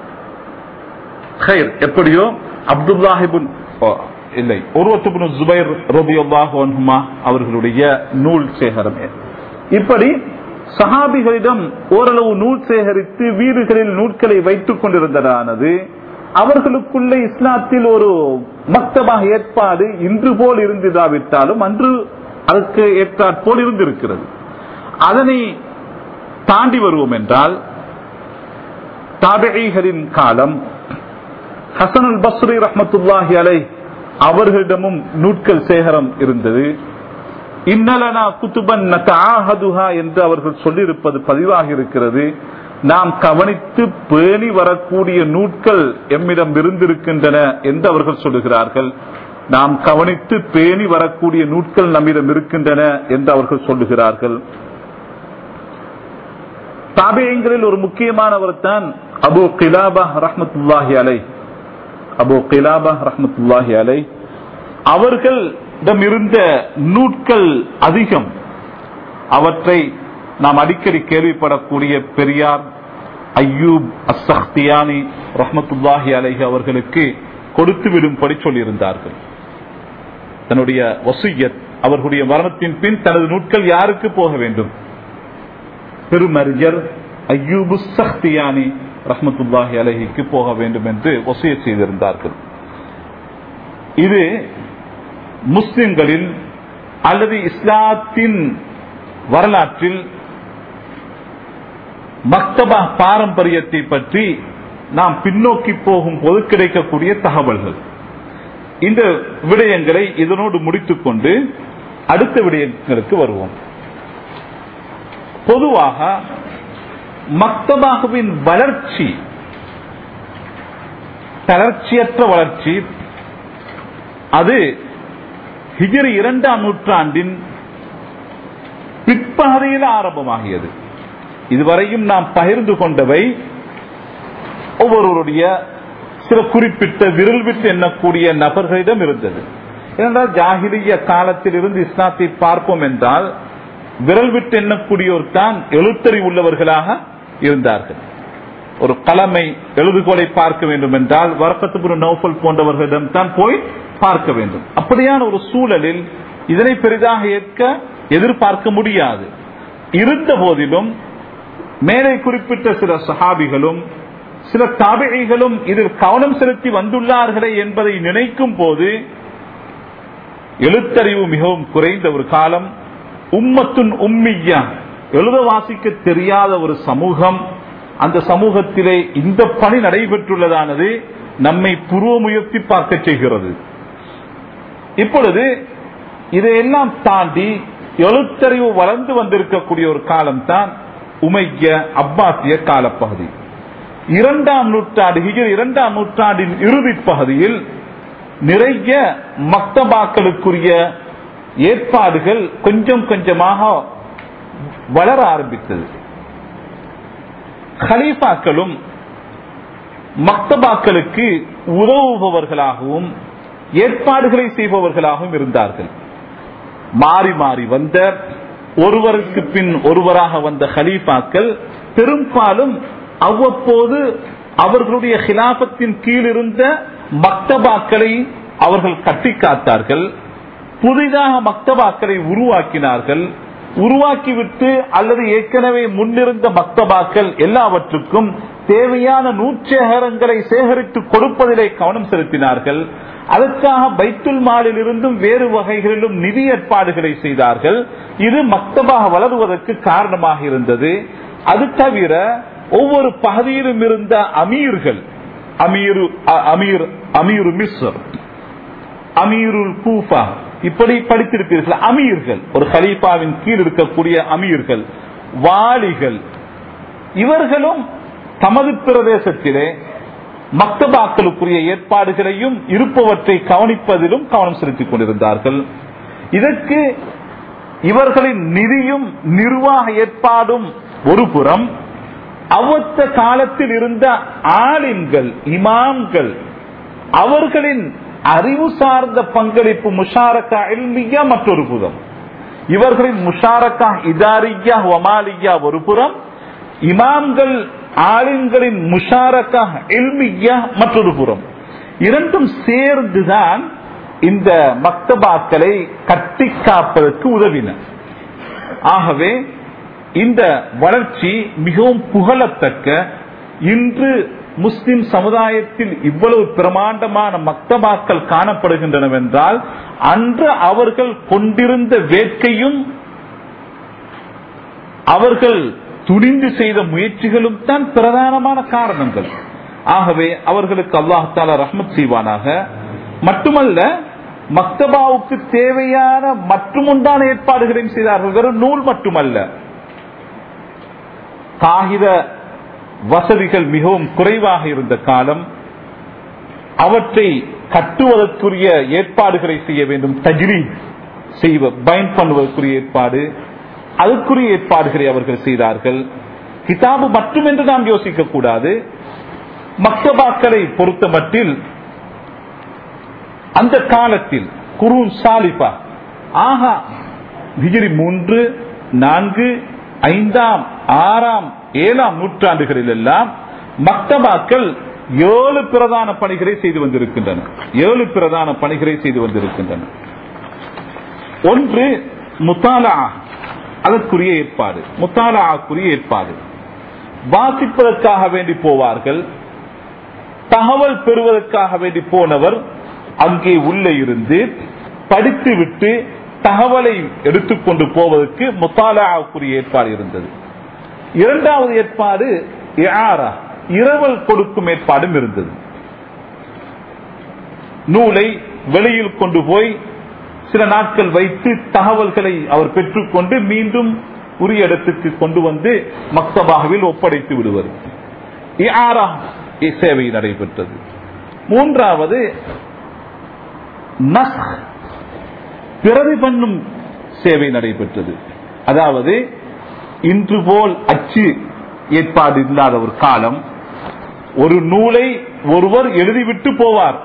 எப்படியோ அப்துல்லாஹிபுன் இல்லை ஒருவத்துபுன் ஜுபைர் ரபியுல்லாஹுமா அவர்களுடைய நூல் சேகரம் இப்படி சஹாபிகளிடம் ஓரளவு நூல் சேகரித்து வீடுகளில் நூட்களை வைத்துக் கொண்டிருந்ததானது அவர்களுக்குள்ள இஸ்லாத்தில் ஒரு மக்தமாக ஏற்பாடு இன்று போல் இருந்திராவிட்டாலும் அன்று அதற்கு ஏற்றாற்போல் இருந்திருக்கிறது அதனை தாண்டி வருவோம் என்றால் தாபிகளின் காலம் ஹசனுல் பஸ்ரி ரஹமத்துல்லாஹி அலை அவர்களிடமும் நூட்கள் சேகரம் இருந்தது இன்னலனா குத்துபன் நகாஹதுஹா என்று அவர்கள் சொல்லியிருப்பது பதிவாக இருக்கிறது நாம் கவனித்து பேணி வரக்கூடிய நூட்கள் எம்மிடம் இருந்திருக்கின்றன என்று அவர்கள் சொல்லுகிறார்கள் நாம் கவனித்து பேணி வரக்கூடிய நூட்கள் நம்மிடம் இருக்கின்றன என்று அவர்கள் சொல்லுகிறார்கள் தாபியங்களில் ஒரு முக்கியமானவர் தான் அபு கிலாபா ரஹ்மத்துல்லாஹி அலை அபு கிலாபா ரஹ்மத்துல்லாஹி அலை அவர்களிடமிருந்த நூட்கள் அதிகம் அவற்றை நாம் அடிக்கடி கேள்விப்படக்கூடிய பெரியார் ஐயூப் அஸ்ஸஹ்தியானி ரஹ்மத்துல்லாஹி அலைஹி அவர்களுக்கு கொடுத்து விடும்படி சொல்லியிருந்தார்கள் தன்னுடைய வசியத் அவர்களுடைய மரணத்தின் பின் தனது நூட்கள் யாருக்கு போக வேண்டும் பெருமறிஞர் ஐயூபு சக்தியானி ரஹ்மத்துல்லாஹி அலஹிக்கு போக வேண்டும் என்று வசிய செய்திருந்தார்கள் இது முஸ்லிம்களில் அல்லது இஸ்லாத்தின் வரலாற்றில் மக்தபா பாரம்பரியத்தை பற்றி நாம் பின்னோக்கி போகும் போது கிடைக்கக்கூடிய தகவல்கள் இந்த விடயங்களை இதனோடு முடித்துக் கொண்டு அடுத்த விடயங்களுக்கு வருவோம் பொதுவாக மக்தபாகவின் வளர்ச்சி தளர்ச்சியற்ற வளர்ச்சி அது ஹிஜரி இரண்டாம் நூற்றாண்டின் பிற்பகுதியில் ஆரம்பமாகியது இதுவரையும் நாம் பகிர்ந்து கொண்டவை ஒவ்வொருவருடைய சில குறிப்பிட்ட விரல் விட்டு எண்ணக்கூடிய நபர்களிடம் இருந்தது ஏனென்றால் ஜாகிலிய காலத்தில் இருந்து இஸ்லாத்தை பார்ப்போம் என்றால் விரல் விட்டு எண்ணக்கூடியோர் தான் எழுத்தறிவு உள்ளவர்களாக இருந்தார்கள் ஒரு கலமை எழுதுகோலை பார்க்க வேண்டும் என்றால் வரக்கத்துபுர நௌஃபல் போன்றவர்களிடம் தான் போய் பார்க்க வேண்டும் அப்படியான ஒரு சூழலில் இதனை பெரிதாக ஏற்க எதிர்பார்க்க முடியாது இருந்த போதிலும் மேலே குறிப்பிட்ட சில சஹாபிகளும் சில தாபிகைகளும் இதில் கவனம் செலுத்தி வந்துள்ளார்களே என்பதை நினைக்கும் போது எழுத்தறிவு மிகவும் குறைந்த ஒரு காலம் உம்மத்துன் உம்மியா எழுத வாசிக்க தெரியாத ஒரு சமூகம் அந்த சமூகத்திலே இந்த பணி நடைபெற்றுள்ளதானது நம்மை புருவ முயற்சி பார்க்க செய்கிறது இப்பொழுது இதையெல்லாம் தாண்டி எழுத்தறிவு வளர்ந்து வந்திருக்கக்கூடிய ஒரு காலம் தான் உமைய அப்பாசிய காலப்பகுதி இரண்டாம் நூற்றாண்டு ஹிஜர் இரண்டாம் நூற்றாண்டின் இறுதி பகுதியில் நிறைய மக்தபாக்களுக்குரிய ஏற்பாடுகள் கொஞ்சம் கொஞ்சமாக வளர ஆரம்பித்தது ஹலீஃபாக்களும் மக்தபாக்களுக்கு உதவுபவர்களாகவும் ஏற்பாடுகளை செய்பவர்களாகவும் இருந்தார்கள் மாறி மாறி வந்த ஒருவருக்கு பின் ஒருவராக வந்த ஹலீஃபாக்கள் பெரும்பாலும் அவ்வப்போது அவர்களுடைய ஹிலாபத்தின் கீழ் இருந்த மக்தபாக்களை அவர்கள் கட்டி காத்தார்கள் புதிதாக மக்தபாக்களை உருவாக்கினார்கள் உருவாக்கிவிட்டு அல்லது ஏற்கனவே முன்னிருந்த மக்தபாக்கள் எல்லாவற்றுக்கும் தேவையான நூற்றகரங்களை சேகரித்து கொடுப்பதிலே கவனம் செலுத்தினார்கள் அதற்காக பைத்துல் மாலில் இருந்தும் வேறு வகைகளிலும் நிதி ஏற்பாடுகளை செய்தார்கள் இது மக்தபாக வளருவதற்கு காரணமாக இருந்தது அது தவிர ஒவ்வொரு பகுதியிலும் இருந்த அமீர்கள் அமீரு அமீர் அமீரு மிஸ்ர் அமீருல் கூஃபா இப்படி படித்திருப்பீர்கள் அமீர்கள் ஒரு ஹலீஃபாவின் கீழ் இருக்கக்கூடிய அமீர்கள் வாலிகள் இவர்களும் தமது பிரதேசத்திலே மக்தபாக்களுக்குரிய ஏற்பாடுகளையும் இருப்பவற்றை கவனிப்பதிலும் கவனம் செலுத்திக் கொண்டிருந்தார்கள் இதற்கு இவர்களின் நிதியும் நிர்வாக ஏற்பாடும் ஒரு புறம் அவத்த காலத்தில் இருந்த ஆளின்கள் இமாம்கள் அவர்களின் அறிவு சார்ந்த பங்களிப்பு முஷாரக்கா எல்மியா மற்றொரு புறம் இவர்களின் முஷாரக்கா இதாரியா ஒமாலியா ஒரு புறம் இமாம்கள் ஆளுங்களின் முஷாரக்கா எல்மியா மற்றொரு புறம் இரண்டும் சேர்ந்துதான் இந்த மக்தபாக்களை கட்டி காப்பதற்கு உதவின ஆகவே இந்த வளர்ச்சி மிகவும் புகழத்தக்க இன்று முஸ்லிம் சமுதாயத்தில் இவ்வளவு பிரமாண்டமான மக்தபாக்கள் காணப்படுகின்றனவென்றால் அன்று அவர்கள் கொண்டிருந்த வேட்கையும் அவர்கள் துணிந்து செய்த முயற்சிகளும் தான் பிரதானமான காரணங்கள் ஆகவே அவர்களுக்கு அல்லாஹால ரஹ்மத் செய்வானாக மட்டுமல்ல மக்தபாவுக்கு தேவையான மற்றும் உண்டான ஏற்பாடுகளையும் செய்தார்கள் வெறும் நூல் மட்டுமல்ல காகித வசதிகள் மிகவும் குறைவாக இருந்த காலம் அவற்றை கட்டுவதற்குரிய ஏற்பாடுகளை செய்ய வேண்டும் தஜ்ரீ செய்வ பயன் பண்ணுவதற்குரிய ஏற்பாடு அதற்குரிய ஏற்பாடுகளை அவர்கள் செய்தார்கள் கிதாபு மட்டும் என்று நாம் யோசிக்க கூடாது மக்தபாக்களை பொறுத்தமட்டில் அந்த காலத்தில் குருன் சாலிபா ஆஹா ஹிஜ்ரி மூன்று நான்கு ஐந்தாம் ஆறாம் ஏழாம் நூற்றாண்டுகளில் எல்லாம் மக்தபாக்கள் ஏழு பிரதான பணிகளை செய்து வந்திருக்கின்றன ஏழு பிரதான பணிகளை செய்து வந்திருக்கின்றன ஒன்று முத்தாலா அதற்குரிய ஏற்பாடு முத்தாலாக்குரிய ஏற்பாடு வாசிப்பதற்காக வேண்டி போவார்கள் தகவல் பெறுவதற்காக வேண்டி போனவர் அங்கே உள்ளே இருந்து படித்துவிட்டு தகவலை எடுத்துக்கொண்டு போவதற்கு முத்தாலாவுக்குரிய ஏற்பாடு இருந்தது இரண்டாவது ஏற்பாடு இஆரா, இரவல் கொடுக்கும் ஏற்பாடும் இருந்தது நூலை வெளியில் கொண்டு போய் சில நாட்கள் வைத்து தகவல்களை அவர் பெற்றுக்கொண்டு மீண்டும் உரிய இடத்துக்கு கொண்டு வந்து மக்தபாவில் ஒப்படைத்து விடுவது இஆரா சேவை நடைபெற்றது மூன்றாவது நஸ்க் பிரதி பண்ணும் சேவை நடைபெற்றது அதாவது இன்று போல் அச்சு ஏற்பாடு இல்லாத ஒரு காலம் ஒரு நூலை ஒருவர் எழுதிவிட்டு போவார்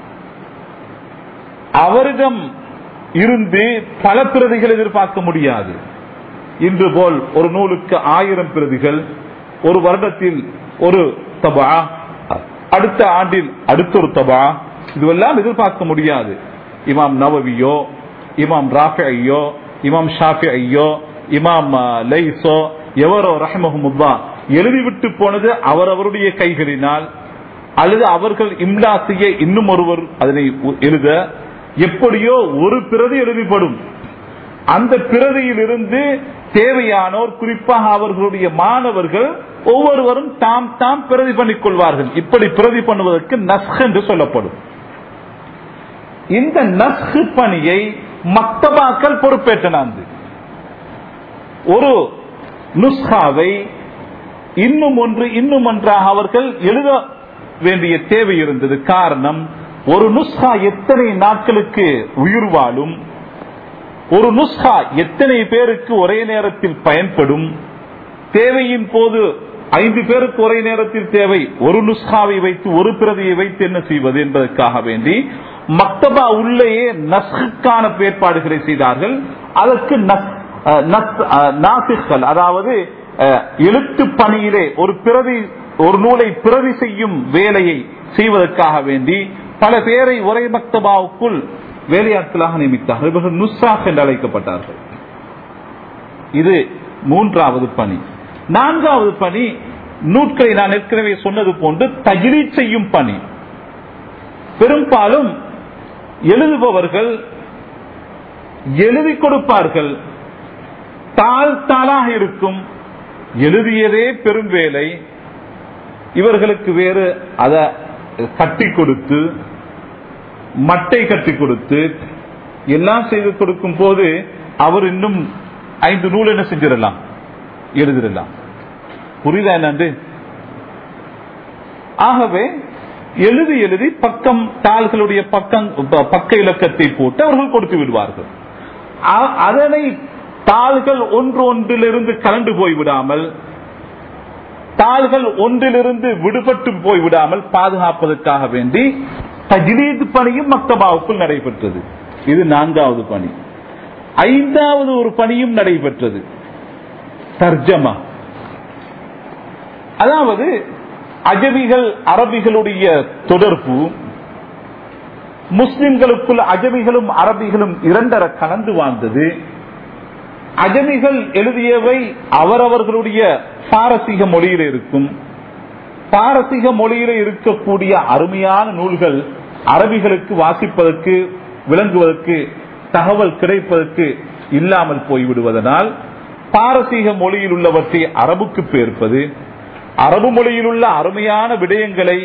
அவரிடம் இருந்து பல பிரதிகள் எதிர்பார்க்க முடியாது இன்று போல் ஒரு நூலுக்கு ஆயிரம் பிரதிகள் ஒரு வருடத்தில் ஒரு தபா அடுத்த ஆண்டில் அடுத்த ஒரு தபா இதுவெல்லாம் எதிர்பார்க்க முடியாது இமாம் நவவியோ இமாம் ராஃபி ஐயோ இமாம் ஷாஃபி ஐயோ இமாம் அஹ், லைஸோ எவரோ ரஹமஹமுல்லா எழுதிவிட்டு போனது அவரவருடைய கைகளினால் அல்லது அவர்கள் இம்லா செய்ய இன்னும் ஒருவர் அதனை உ- எழுத எப்படியோ ஒரு பிரதி எழுதிப்படும் அந்த பிரதியில் இருந்து தேவையானோர் குறிப்பாக அவர்களுடைய மாணவர்கள் ஒவ்வொருவரும் தாம் தாம் பிரதி பண்ணிக் கொள்வார்கள் இப்படி பிரதி பண்ணுவதற்கு நஸ்க் என்று சொல்லப்படும் இந்த நஸ்க் பணியை மக்தபாக்கள் பொறுப்பேற்றன ஒரு நுஸ்காவை இன்னும் ஒன்று இன்னும் ஒன்றாக அவர்கள் எழுத வேண்டிய தேவை இருந்தது காரணம் ஒரு நுஸ்கா எத்தனை நாட்களுக்கு உயிர் வாழும் ஒரு நுஸ்கா எத்தனை பேருக்கு ஒரே நேரத்தில் பயன்படும் தேவையின் போது ஐந்து பேருக்கு ஒரே நேரத்தில் தேவை ஒரு நுஸ்காவை வைத்து ஒரு பிரதியை வைத்து என்ன செய்வது என்பதற்காக வேண்டி மக்தபா உள்ளேயே நஸ்குக்கான ஏற்பாடுகளை செய்தார்கள் அதற்கு நஸ்- அஹ், நஸ்- அஹ், நாசிக்கள் அதாவது அஹ், எழுத்து பணியிலே ஒரு பிரதி ஒரு நூலை பிரதி செய்யும் வேலையை செய்வதற்காக வேண்டி பல பேரை ஒரே மக்தபாவுக்குள் வேலையாட்களாக நியமித்தார்கள் இவர்கள் நுஸ்ராக் என்று அழைக்கப்பட்டார்கள் இது மூன்றாவது பணி நான்காவது பணி நூட்களை நான் ஏற்கனவே சொன்னது போன்று தஜ்ரீத் செய்யும் பணி பெரும்பாலும் எழுதுபவர்கள் எழுதி கொடுப்பார்கள் தாள் தாளாக இருக்கும் எழுதியதே பெரும் வேலை இவர்களுக்கு வேறு அதை கட்டி கொடுத்து மட்டை கட்டி கொடுத்து எல்லாம் செய்து கொடுக்கும் போது அவர் இன்னும் ஐந்து நூல் என்ன செஞ்சிடலாம் எழுதிடலாம் புரியுதா என்னண்டு ஆகவே எழுதி எழுதி பக்கம் தாள்களுடைய பக்கம் பக்க இலக்கத்தை போட்டு அவர்கள் கொடுத்து விடுவார்கள் அ- அதனை தாள்கள் ஒன்று ஒன்றிலிருந்து கலந்து போய்விடாமல் தாள்கள் ஒன்றிலிருந்து விடுபட்டு போய்விடாமல் பாதுகாப்பதற்காக வேண்டி தஜ்லீத் பணியும் மக்தபாவுக்குள் நடைபெற்றது இது நான்காவது பணி ஐந்தாவது ஒரு பணியும் நடைபெற்றது தர்ஜமா அதாவது அஜபிகள் அரபிகளுடைய தொடர்பு முஸ்லிம்களுக்குள் அஜமிகளும் அரபிகளும் இரண்டர கலந்து வாழ்ந்தது அஜமிகள் எழுதியவை அவரவர்களுடைய பாரசீக மொழியில இருக்கும் பாரசீக மொழியில இருக்கக்கூடிய அருமையான நூல்கள் அரபிகளுக்கு வாசிப்பதற்கு விளங்குவதற்கு தகவல் கிடைப்பதற்கு இல்லாமல் போய்விடுவதனால் பாரசீக மொழியில் உள்ளவற்றை அரபுக்கு பெயர்ப்பது அரபு மொழியில் உள்ள அருமையான விடயங்களை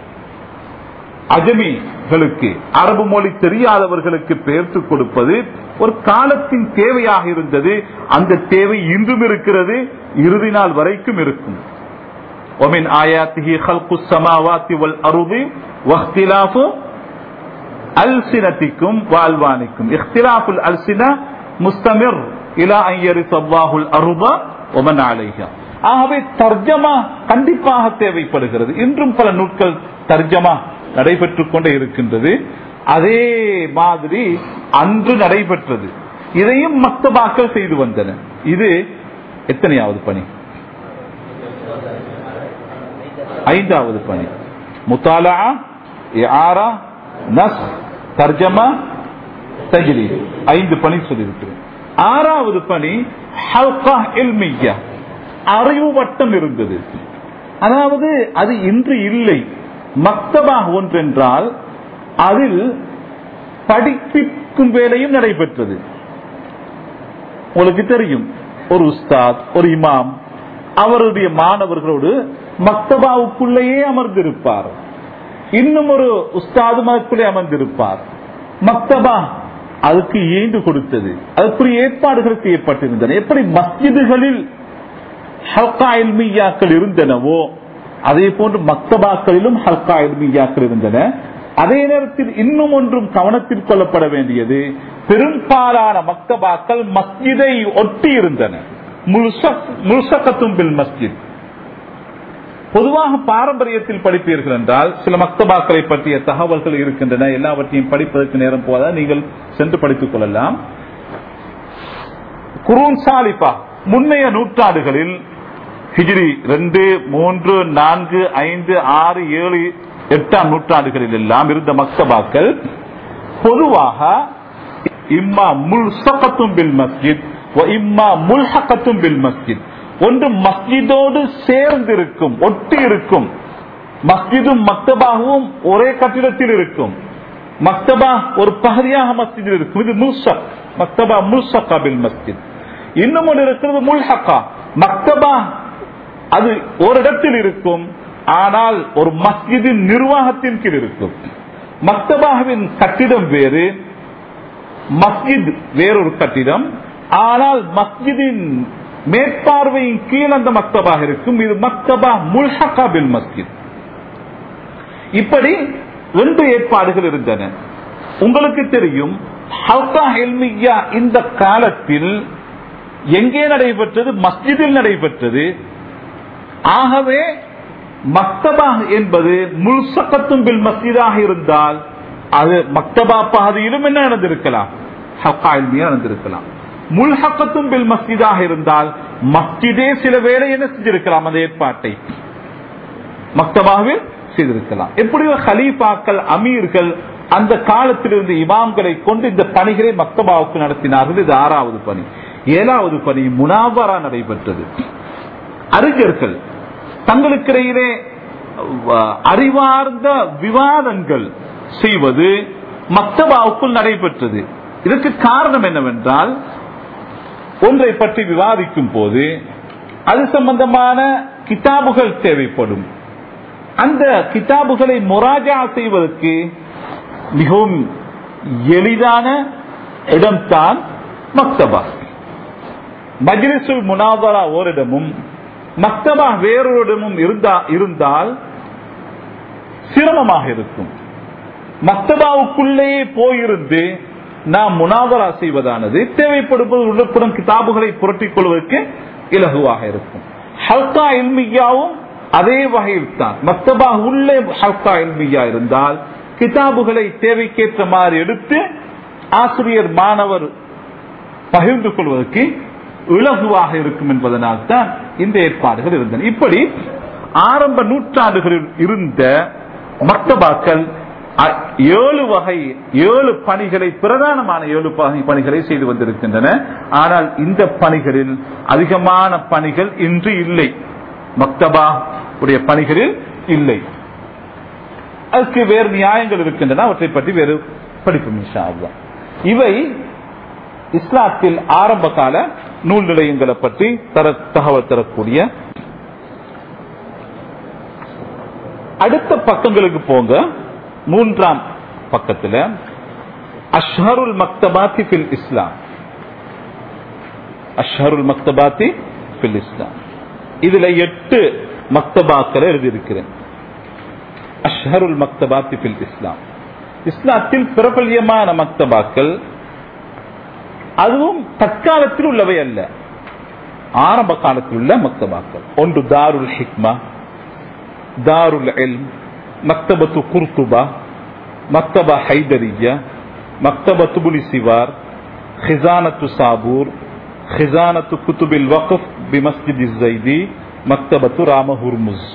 அஜமிகளுக்கு அரபு மொழி தெரியாதவர்களுக்கு பெயர்த்து கொடுப்பது ஒரு காலத்தின் தேவையாக இருந்தது அந்த தேவை இன்றும் இருக்கிறது இறுதி நாள் வரைக்கும் இருக்கும் ومن آياته خلق السماوات والأرض واختلاف ألسنتكم وألوانكم اختلاف الألسنة مستمر إلى أن يرث الله الأرض ومن عليها ஆகவே தர்ஜமா கண்டிப்பாக தேவைப்படுகிறது இன்றும் பல நூட்கள் தர்ஜமா நடைபெற்றுக் கொண்டே இருக்கின்றது அதே மாதிரி அன்று நடைபெற்றது இதையும் மக்தபாக்கள் செய்து வந்தன இது எத்தனையாவது பணி ஐந்தாவது பணி முத்தாலா யாரா நஸ் தர்ஜமா தஜ்லி ஐந்து பணி சொல்லியிருக்கிறேன் ஆறாவது பணி ஹல்கா இல்மியா அறிவு வட்டம் இருந்தது அதாவது அது இன்று இல்லை மக்தபா ஒன்றென்றால் அதில் படிப்பிக்கும் வேலையும் நடைபெற்றது உங்களுக்கு தெரியும் ஒரு உஸ்தாத் ஒரு இமாம் அவருடைய மாணவர்களோடு மக்தபாவுக்குள்ளேயே அமர்ந்திருப்பார் இன்னும் ஒரு உஸ்தாது அதற்குள்ளே அமர்ந்திருப்பார் மக்தபா அதுக்கு ஈண்டு கொடுத்தது அதுக்குரிய ஏற்பாடுகள் செய்யப்பட்டிருந்தன எப்படி மஸ்ஜிதுகளில் ஹல்கா இல்மியாக்கள் இருந்தனவோ அதே போன்று மக்தபாக்களிலும் ஹல்கா இல்மியாக்கள் இருந்தன அதே நேரத்தில் இன்னும் ஒன்றும் கவனத்தில் கொள்ளப்பட வேண்டியது பெரும்பாலான மக்தபாக்கள் மஸ்ஜிதை ஒட்டி இருந்தன முழுசக்கத்தும் பில் மஸ்ஜித் பொதுவாக பாரம்பரியத்தில் படிப்பீர்கள் என்றால் சில மக்தபாக்களை பற்றிய தகவல்கள் இருக்கின்றன எல்லாவற்றையும் படிப்பதற்கு நேரம் போதா நீங்கள் சென்று படித்துக் கொள்ளலாம் குரூன் சாலிபா முன்னைய நூற்றாண்டுகளில் ஹிஜ்ரி ரெண்டு மூன்று நான்கு ஐந்து ஆறு ஏழு எட்டாம் நூற்றாண்டுகளில் எல்லாம் இருந்த மக்தபாக்கள் பொதுவாக இம்மா முல் சகத்தும் பில் மஸ்ஜித் இம்மா முல்ஹக்கத்தும் பில் மஸ்ஜித் ஒன்று மஸ்ஜிதோடு சேர்ந்திருக்கும் ஒட்டி இருக்கும் மஸ்ஜிதும் மக்தபாகவும் ஒரே கட்டிடத்தில் இருக்கும் மக்தபா ஒரு பகுதியாக மஸ்ஜிதில் இருக்கும் இது முல்சக் மக்தபா முல்சக்கா பில் மஸ்ஜித் இன்னும் ஒன்று இருக்கிறது முல்ஹக்கா மக்தபா அது ஒரு இடத்தில் இருக்கும் ஆனால் ஒரு மஸ்ஜிதின் நிர்வாகத்தின் கீழ் இருக்கும் மக்தபாவின் கட்டிடம் வேறு மஸ்ஜித் வேறொரு கட்டிடம் ஆனால் மஸ்ஜிதின் மேற்பார்வையின் கீழ் அந்த மக்தபாக இருக்கும் இது மக்தபா முல்ஹக்கா பில் மஸ்ஜித் இப்படி ரெண்டு ஏற்பாடுகள் இருந்தன உங்களுக்கு தெரியும் ஹல்கா ஹெல்மியா இந்த காலத்தில் எங்கே நடைபெற்றது மஸ்ஜிதில் நடைபெற்றது ஆகவே மக்தபா என்பது முல்சக்கத்தும் பில் மஸ்ஜிதாக இருந்தால் அது மக்தபா பகுதியிலும் என்ன நடந்திருக்கலாம் ஹக்கா இல்மியா நடந்திருக்கலாம் முல்ஹக்கத்தும் பில் மஸ்ஜிதாக இருந்தால் மஸ்ஜிதே சில வேலை என்ன செஞ்சிருக்கலாம் அந்த ஏற்பாட்டை மக்தபாவில் செய்திருக்கலாம் எப்படியோ ஹலீஃபாக்கள் அமீர்கள் அந்த காலத்தில் இருந்த இமாம்களை கொண்டு இந்த பணிகளை மக்தபாவுக்கு நடத்தினார்கள் இது ஆறாவது பணி ஏழாவது பணி முனாவரா நடைபெற்றது அறிஞர்கள் தங்களுக்கிடையிலே அறிவார்ந்த விவாதங்கள் செய்வது மக்தபாவுக்குள் நடைபெற்றது இதற்கு காரணம் என்னவென்றால் ஒன்றை பற்றி விவாதிக்கும் போது அது சம்பந்தமான கிதாபுகள் தேவைப்படும் அந்த கிதாபுகளை மொராஜா செய்வதற்கு மிகவும் எளிதான இடம்தான் மக்தபா மஜ்லிசுல் முனாவரா ஓரிடமும் மக்தபா வேறொரிடமும் இருந்தா இருந்தால் சிரமமாக இருக்கும் மக்தபாவுக்குள்ளேயே போயிருந்து நாம் முனாவரா செய்வதானது தேவைப்படுவது உள்ளப்புறம் கிதாபுகளை புரட்டிக் கொள்வதற்கு இலகுவாக இருக்கும் ஹல்கா இல்மியாவும் அதே வகையில் தான் மக்தபா உள்ளே ஹல்கா இல்மியா இருந்தால் கிதாபுகளை தேவைக்கேற்ற மாதிரி எடுத்து ஆசிரியர் மாணவர் பகிர்ந்து கொள்வதற்கு இலகுவாக இருக்கும் என்பதனால் தான் இந்த ஏற்பாடுகள் இருந்தன இப்படி ஆரம்ப நூற்றாண்டுகளில் இருந்த மக்தபாக்கள் ஏழு வகை ஏழு பணிகளை பிரதானமான ஏழு பணிகளை செய்து வந்திருக்கின்றன ஆனால் இந்த பணிகளில் அதிகமான பணிகள் இன்று இல்லை மக்தபா உடைய பணிகளில் இல்லை அதுக்கு வேறு நியாயங்கள் இருக்கின்றன அவற்றை பற்றி வேறு படிப்போம் இன்ஷா அல்லாஹ். இவை இஸ்லாத்தில் ஆரம்ப கால நூல் நிலையங்களை பற்றி தர தகவல் தரக்கூடிய அடுத்த பக்கங்களுக்கு போங்க மூன்றாம் பக்கத்தில் அஷ்ஹருல் மக்தபாத்தி ஃபில் இஸ்லாம் அஷ்ஹருல் மக்தபாத்தி ஃபில் இஸ்லாம் இதுல எட்டு மக்தபாக்களை எழுதியிருக்கிறேன் அஷ்ஹருல் மக்தபாத்தி ஃபில் இஸ்லாம் இஸ்லாத்தில் பிரபல்யமான மக்தபாக்கள் அதுவும் தற்காலத்தில் உள்ளவை அல்ல ஆரம்ப காலத்தில் உள்ள மக்தபாக்கள் ஒன்று தாருல் ஹிக்மா தாருல் எல்ம் மக்தபத்து குர்துபா மக்தபா ஹைதரியா மக்தபத்து புலி சிவார் ஹிசானத்து சாபூர் ஹிசானத்து குத்துபில் வக்ஃப் பி மஸ்ஜித் ஜைதி மக்தபத்து ராம ஹுர்முஸ்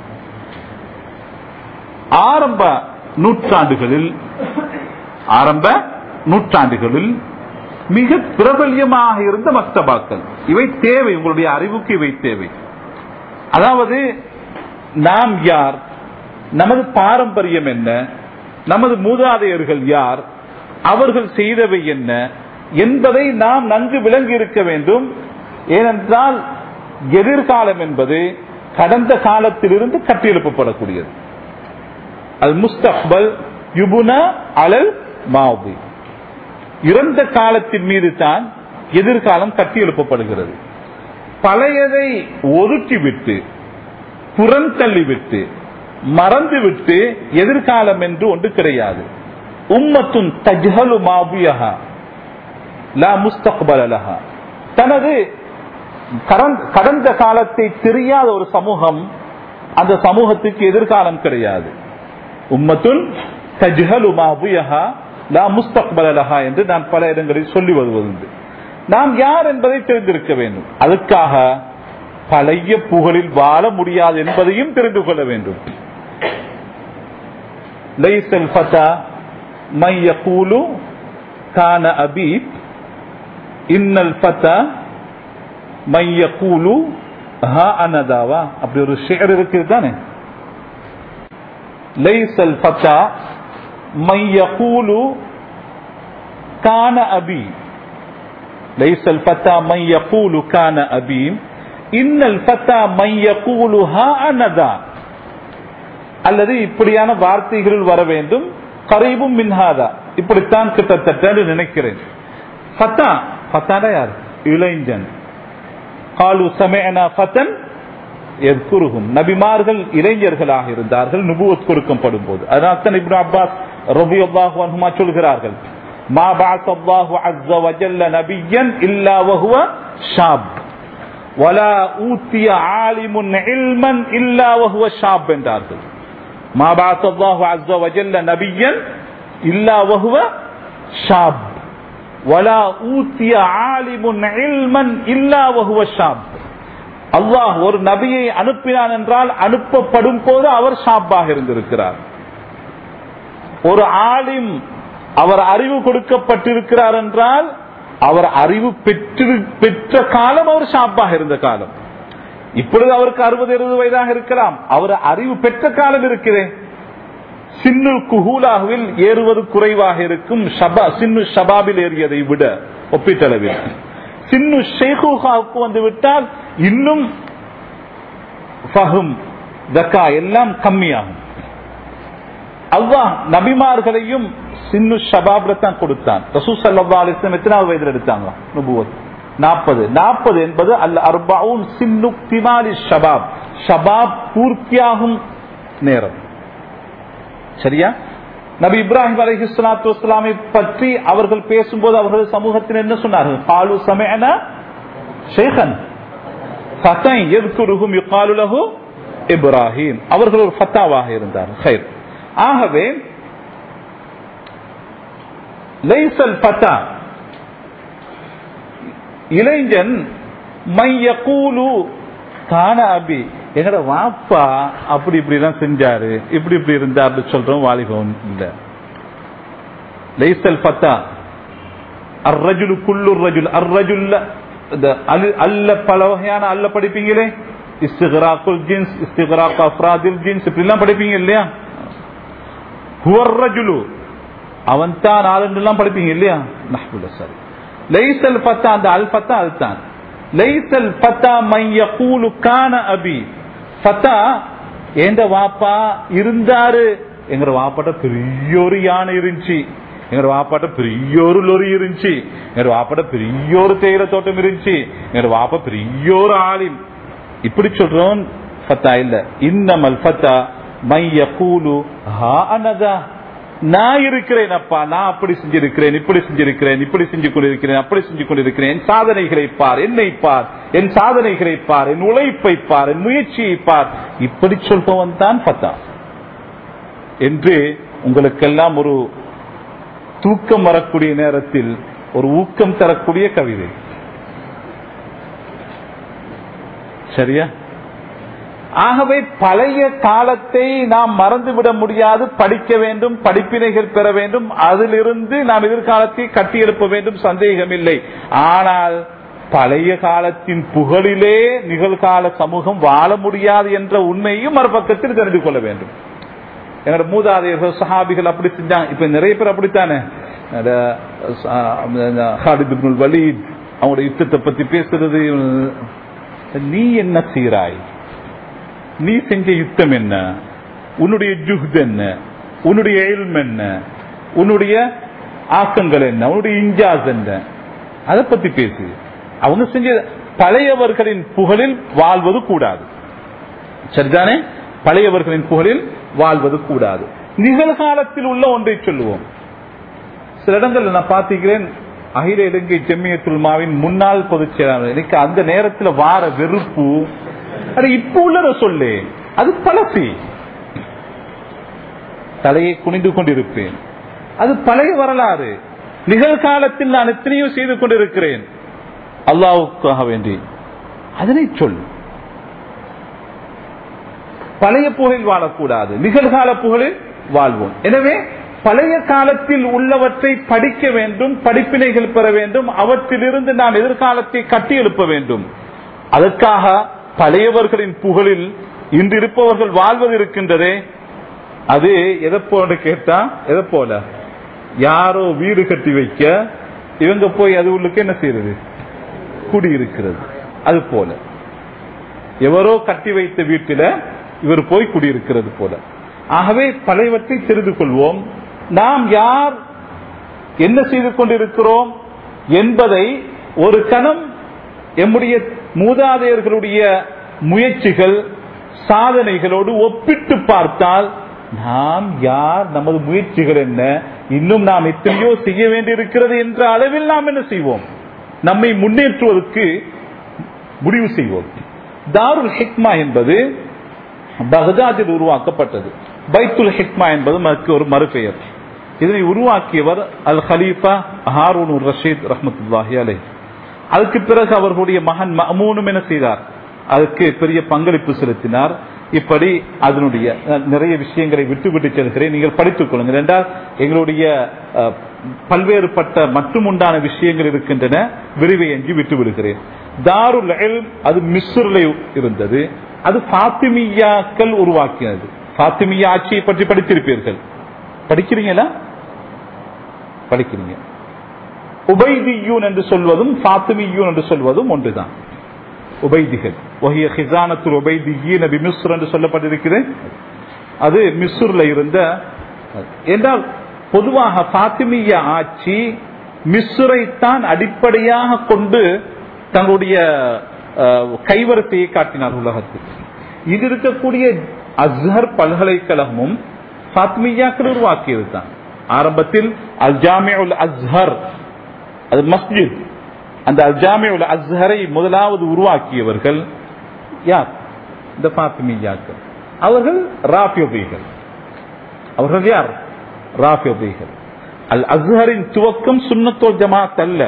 ஆரம்ப நூற்றாண்டுகளில் ஆரம்ப நூற்றாண்டுகளில் மிக பிரபல்யமாக இருந்த மக்தபாக்கள் இவை தேவை உங்களுடைய அறிவுக்கு இவை தேவை அதாவது நாம் யார் நமது பாரம்பரியம் என்ன நமது மூதாதையர்கள் யார் அவர்கள் செய்தவை என்ன என்பதை நாம் நன்கு விளங்கி இருக்க வேண்டும் ஏனென்றால் எதிர்காலம் என்பது கடந்த காலத்திலிருந்து கட்டியெழுப்பப்படக்கூடியது அது முஸ்தக்பல் யுபுனா அலல் மாவுதி இறந்த காலத்தின் மீது தான் எதிர்காலம் கட்டியெழுப்பப்படுகிறது பழையதை ஒதுக்கிவிட்டு புறந்தள்ளிவிட்டு மறந்துவிட்டு எதிர்காலம் என்று ஒன்று கிடையாது உம்மத்துன் தஜ்ஹலு மாபியஹா லா முஸ்தக்பல் அலஹா தனது கடந்த காலத்தை தெரியாத ஒரு சமூகம் அந்த சமூகத்துக்கு எதிர்காலம் கிடையாது உம்மத்துன் தஜ்ஹலு மாபியஹா லா முஸ்தக்பல் அலஹா என்று நான் பல இடங்களில் சொல்லி வருவதுண்டு நாம் யார் என்பதை தெரிந்திருக்க வேண்டும் அதுக்காக பழைய புகழில் வாழ முடியாது என்பதையும் தெரிந்து கொள்ள வேண்டும் லைசல் ஃபதா மை யகூலு கான அபீத் இன்னல் ஃபதா மை யகூலு ஹா அனதாவா அப்படி ஒரு ஷேர் இருக்குது தானே லைசல் ஃபதா மை யகூலு கான அபி லைசல் ஃபதா மை யகூலு கான அபீ இன்னல் ஃபத்தா மை யகூலு ஹா அனதா அல்லது இப்படியான வார்த்தைகளில் வர வேண்டும் கரைபும் மின்ஹாதா இப்படித்தான் கிட்டத்தட்ட என்று நினைக்கிறேன் ஃபத்தா ஃபத்தானா யார் இளைஞன் காலு சமேனா ஃபத்தன் எத்குருகும் நபிமார்கள் இளைஞர்களாக இருந்தார்கள் நுபுவத் கொடுக்கப்படும் போது அதனால் தான் இப்னு அப்பாஸ் ரபி அல்லாஹு சொல்கிறார்கள் மா பாஸ் அல்லாஹு அஸ்ஸ வஜல்ல நபியன் இல்லா வஹுவ ஷாப் வலா ஊத்திய ஆலிமுன் இல்மன் இல்லா வஹுவ ஷாப் என்றார்கள் மா பாஸ் அல்லாஹு அஸ்ஸ வஜல்ல நபியன் இல்லா வஹுவ ஷாப் வலா ஊத்திய ஆலிமுன் இல்மன் இல்லா வஹுவ ஷாப் அல்லாஹ் ஒரு நபியை அனுப்பினான் என்றால் அனுப்பப்படும் போது அவர் ஷாப்பாக இருந்திருக்கிறார் ஒரு ஆலிம் அவர் அறிவு கொடுக்கப்பட்டிருக்கிறார் என்றால் அவர் அறிவு பெற்று பெற்ற காலம் அவர் ஷாப்பாக இருந்த காலம் இப்பொழுது அவருக்கு அறுபது எழுபது வயதாக இருக்கலாம் அவர் அறிவு பெற்ற காலம் இருக்கிறேன் சின்னு குஹூலாவில் ஏறுவது குறைவாக இருக்கும் ஷபா சின்னு ஷபாபில் ஏறியதை விட ஒப்பீட்டளவில் சின்னு ஷேகுஹாவுக்கு வந்து விட்டால் இன்னும் ஃபஹும் தக்கா எல்லாம் கம்மியாகும் அல்லாஹ் நபிமார்களையும் சின்னு ஷபாப்ல தான் கொடுத்தான் ரசூ சல்லா அலிஸ்லாம் எத்தனாவது வயதில் எடுத்தாங்க நுபுவத் நாற்பது நாற்பது என்பது அல்ல அர்பாவும் சின்னு திமாலி ஷபாப் ஷபாப் பூர்த்தியாகும் நேரம் சரியா நபி இப்ராஹிம் அலஹி சலாத்து வஸ்லாமை பற்றி அவர்கள் பேசும்போது அவர்கள் சமூகத்தில் என்ன சொன்னார்கள் காலு சமேன ஷேகன் ஃபத்தை எதுக்குருகும் யுகாலு லஹு இப்ராஹிம் அவர்கள் ஒரு ஃபத்தாவாக இருந்தார் ஹைர் ஆகவே லைசல் ஃபத்தா இளைஞன் மையகூலு கான அபி எங்கட வாப்பா அப்படி இப்படி எல்லாம் செஞ்சாரு இப்படி இப்படி இருந்தாரு சொல்றோம் வாலிபம் இல்ல லைசல் ஃபத்தா அர்ரஜுலு குல்லு ரஜுல் அர்ரஜுல்ல அல்ல பல வகையான அல்ல படிப்பீங்களே இஸ்திகராக்குல் ஜின்ஸ் இஸ்திகராக் அஃப்ராதில் ஜின்ஸ் இப்படி எல்லாம் படிப்பீங்க இல்லையா ஹுவர்ரஜுலு அவன் தான் ஆளுலாம் படிப்பீங்க இல்லையா நஹ்புல்ல சரி லைசல் ஃபத்தா அந்த அல் ஃபத்தா அதுதான் லைசல் ஃபத்தா மைய கூலு கான அபி ஃபத்தா எந்த வாப்பா இருந்தாரு எங்க வாப்பாட்ட பெரிய ஒரு யானை இருந்துச்சு எங்க வாப்பாட்ட பெரிய ஒரு லொரி இருந்துச்சு எங்க வாப்பாட்ட பெரிய ஒரு தேயிலை தோட்டம் இருந்துச்சு எங்க வாப்பா பெரிய ஒரு ஆளில் இப்படி சொல்றோம் ஃபத்தா இல்ல இன்னமல் ஃபத்தா மைய கூலு ஹா அனதா நான் இருக்கிறேன் அப்பா நான் அப்படி செஞ்சிருக்கிறேன் இப்படி செஞ்சிருக்கிறேன் இப்படி செஞ்சு கொண்டிருக்கிறேன் அப்படி செஞ்சு கொண்டிருக்கிறேன் என் சாதனைகளை பார் என்னை பார் என் சாதனைகளை பார் என் உழைப்பை பார் என் முயற்சியை பார் இப்படி சொல்பவன் தான் பத்தா என்று உங்களுக்கெல்லாம் ஒரு தூக்கம் வரக்கூடிய நேரத்தில் ஒரு ஊக்கம் தரக்கூடிய கவிதை சரியா ஆகவே பழைய காலத்தை நாம் மறந்துவிட முடியாது படிக்க வேண்டும் படிப்பினைகள் பெற வேண்டும் அதிலிருந்து நாம் எதிர்காலத்தை கட்டியெழுப்ப வேண்டும் சந்தேகம் இல்லை ஆனால் பழைய காலத்தின் புகழிலே நிகழ்கால சமூகம் வாழ முடியாது என்ற உண்மையும் மறுபக்கத்தில் தெரிந்து கொள்ள வேண்டும் என்னோட மூதாதையர்கள் சஹாபிகள் அப்படி செஞ்சாங்க இப்ப நிறைய பேர் அப்படித்தானே வலீத் அவங்களோட யுத்தத்தை பத்தி பேசுறது நீ என்ன செய்கிறாய் நீ செஞ்ச யுத்தம் என்ன உன்னுடைய ஜுஹ் என்ன உன்னுடைய எல்ம் என்ன உன்னுடைய ஆக்கங்கள் என்ன உன்னுடைய இன்ஜாஸ் என்ன அதை பத்தி பேசு அவங்க செஞ்ச பழையவர்களின் புகழில் வாழ்வது கூடாது சரிதானே பழையவர்களின் புகழில் வாழ்வது கூடாது நிகழ்காலத்தில் உள்ள ஒன்றை சொல்லுவோம் சில இடங்கள்ல நான் பார்த்திருக்கிறேன் அகில இலங்கை ஜெம்மியத்துல்மாவின் முன்னாள் பொதுச் செயலாளர் எனக்கு அந்த நேரத்தில் வார வெறுப்பு அது இப்ப உள்ளத சொல்லு அது பழசி தலையை குனிந்து கொண்டிருப்பேன் அது பழைய வரலாறு நிகழ்காலத்தில் நான் எத்தனையோ செய்து கொண்டிருக்கிறேன் அல்லாவுக்காக வேண்டி அதனை சொல் பழைய புகழில் வாழக்கூடாது நிகழ்கால புகழில் வாழ்வோம் எனவே பழைய காலத்தில் உள்ளவற்றை படிக்க வேண்டும் படிப்பினைகள் பெற வேண்டும் அவற்றிலிருந்து நாம் எதிர்காலத்தை கட்டி எழுப்ப வேண்டும் அதற்காக பழையவர்களின் புகழில் இன்று இருப்பவர்கள் வாழ்வது இருக்கின்றதே அது எதை போல கேட்டா எதை போல யாரோ வீடு கட்டி வைக்க இவங்க போய் அது உள்ளுக்கு என்ன செய்யறது குடியிருக்கிறது அது போல எவரோ கட்டி வைத்த வீட்டில இவர் போய் குடியிருக்கிறது போல ஆகவே பழையவற்றை தெரிந்து கொள்வோம் நாம் யார் என்ன செய்து கொண்டிருக்கிறோம் என்பதை ஒரு கணம் எம்முடைய மூதாதையர்களுடைய முயற்சிகள் சாதனைகளோடு ஒப்பிட்டு பார்த்தால் நாம் யார் நமது முயற்சிகள் என்ன இன்னும் நாம் எத்தனையோ செய்ய வேண்டியிருக்கிறது என்ற அளவில் நாம் என்ன செய்வோம் நம்மை முன்னேற்றுவதற்கு முடிவு செய்வோம் தாருல் ஹிக்மா என்பது பகதாதில் உருவாக்கப்பட்டது பைத்துல் ஹிக்மா என்பது அதற்கு ஒரு மறுபெயர் இதனை உருவாக்கியவர் அல் ஹலீஃபா ஹாரூன் ரஷீத் ரஹமத்துல்லாஹி அலை அதுக்கு பிறகு அவர்களுடைய மகன் மமூனும் என்ன செய்தார் அதுக்கு பெரிய பங்களிப்பு செலுத்தினார் இப்படி அதனுடைய நிறைய விஷயங்களை விட்டு விட்டு செல்கிறேன் நீங்கள் படித்துக் கொள்ளுங்கள் என்றால் எங்களுடைய பல்வேறுபட்ட மட்டும் உண்டான விஷயங்கள் இருக்கின்றன விரிவை எஞ்சி விட்டு விடுகிறேன் தாருல் அது மிஸ்ரில் இருந்தது அது பாத்திமியாக்கள் உருவாக்கினது பாத்திமியா ஆட்சியை பற்றி படித்திருப்பீர்கள் படிக்கிறீங்களா படிக்கிறீங்க உபைதியூன் என்று சொல்வதும் பாத்திமியூன் என்று சொல்வதும் ஒன்றுதான் உபைதிகள் ஒஹிய ஹிசானத்துல் உபைதியின் நபி மிஸ்ர் என்று சொல்லப்பட்டிருக்கிறது அது மிஸ்ருல இருந்த என்றால் பொதுவாக பாத்திமிய ஆட்சி மிஸ்ரைத்தான் அடிப்படையாக கொண்டு தங்களுடைய கைவரிசையை காட்டினார் உலகத்துக்கு இது இருக்கக்கூடிய அஸ்ஹர் பல்கலைக்கழகமும் பாத்மியாக்கள் உருவாக்கியது தான் ஆரம்பத்தில் அல் ஜாமியுல் அஸ்ஹர் அது மஸ்ஜித் அந்த அல் ஜாமியுல் அஸ்ஹரை முதலாவது உருவாக்கியவர்கள் யார் இந்த பாத்மியாக்கள் அவர்கள் ராபியோபிகள் அவர்கள் யார் ராபியோபிகள் அல் அஸ்ஹரின் துவக்கம் சுண்ணத்தோல் ஜமாத் அல்ல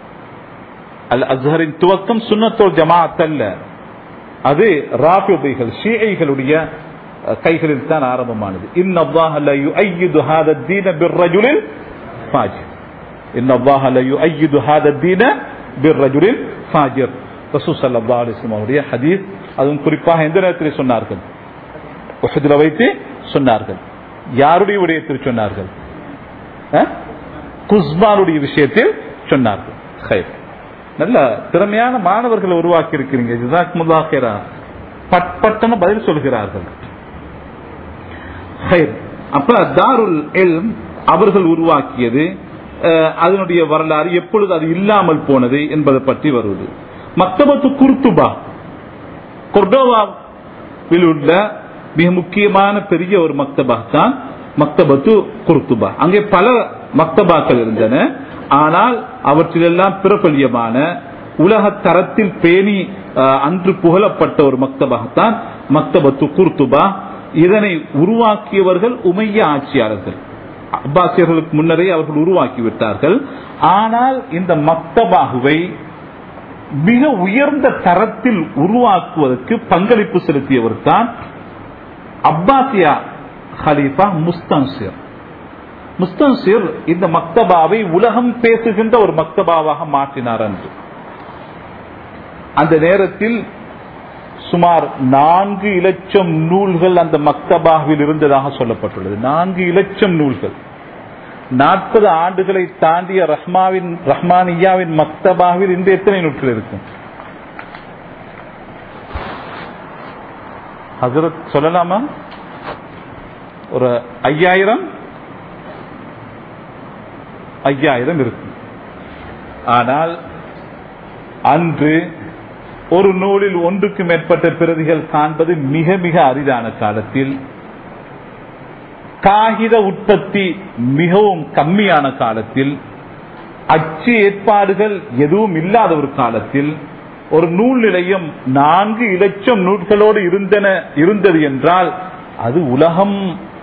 அல் அஸ்ஹரின் துவக்கம் சுண்ணத்தோல் ஜமாத் அல்ல அது ராபியோபிகள் ஷீஐகளுடைய கைகளில் தான் ஆரம்பமானது இன் அல்லாஹ் ல யுஐயிது ஹாத தீன பிர்ரஜுலில் ஃபாஜிர் இன் அல்லாஹ் ல யுஐயிது ஹாத தீன பிர்ரஜுலில் ஃபாஜிர் ரசூல் ஸல்லல்லாஹு அலைஹி வஸல்லம் அவருடைய ஹதீஸ் அதுவும் குறிப்பாக எந்த நேரத்தில் சொன்னார்கள் உஹதுல வைத்து சொன்னார்கள் யாருடைய விடயத்தில் சொன்னார்கள் குஸ்மானுடைய விஷயத்தில் சொன்னார்கள் ஹைர் நல்ல திறமையான மாணவர்களை உருவாக்கி இருக்கிறீங்க ஜிசாக் முல்லாஹிரா பட்பட்டன பதில் சொல்கிறார்கள் அப்ப தாருல் எல்ம் அவர்கள் உருவாக்கியது அதனுடைய வரலாறு எப்பொழுது அது இல்லாமல் போனது என்பதை பற்றி வருவது மக்தபத்து குர்துபா கொர்டோவாவில் உள்ள மிக முக்கியமான பெரிய ஒரு மக்தபா தான் மக்தபத்து குர்துபா அங்கே பல மக்தபாக்கள் இருந்தன ஆனால் அவற்றிலெல்லாம் பிரபல்யமான உலக தரத்தில் பேணி அஹ், அன்று புகழப்பட்ட ஒரு மக்தபாகத்தான் மக்தபத்து குர்துபா இதனை உருவாக்கியவர்கள் உமைய ஆட்சியாளர்கள் அப்பாசியர்களுக்கு முன்னரே அவர்கள் உருவாக்கி விட்டார்கள் ஆனால் இந்த மக்தபாகுவை மிக உயர்ந்த தரத்தில் உருவாக்குவதற்கு பங்களிப்பு செலுத்தியவர் தான் அப்பாசியா ஹலீஃபா முஸ்தன்சிர் முஸ்தன்சிர் இந்த மக்தபாவை உலகம் பேசுகின்ற ஒரு மக்தபாவாக மாற்றினார் என்று அந்த நேரத்தில் சுமார் நான்கு இலட்சம் நூல்கள் அந்த மக்தபாவில் இருந்ததாக சொல்லப்பட்டுள்ளது நான்கு இலட்சம் நூல்கள் நாற்பது ஆண்டுகளை தாண்டிய ரஹ்மாவின் ரஹ்மானியாவின் மக்தபாவில் இந்த எத்தனை நூல்கள் இருக்கும் ஹசரத் சொல்லலாமா ஒரு ஐயாயிரம் ஐயாயிரம் இருக்கும் ஆனால் அன்று ஒரு நூலில் ஒன்றுக்கு மேற்பட்ட பிரதிகள் காண்பது மிக மிக அரிதான காலத்தில் காகித உற்பத்தி மிகவும் கம்மியான காலத்தில் அச்சு ஏற்பாடுகள் எதுவும் இல்லாத ஒரு காலத்தில் ஒரு நூல் நிலையம் நான்கு இலட்சம் நூல்களோடு இருந்தன இருந்தது என்றால் அது உலகம்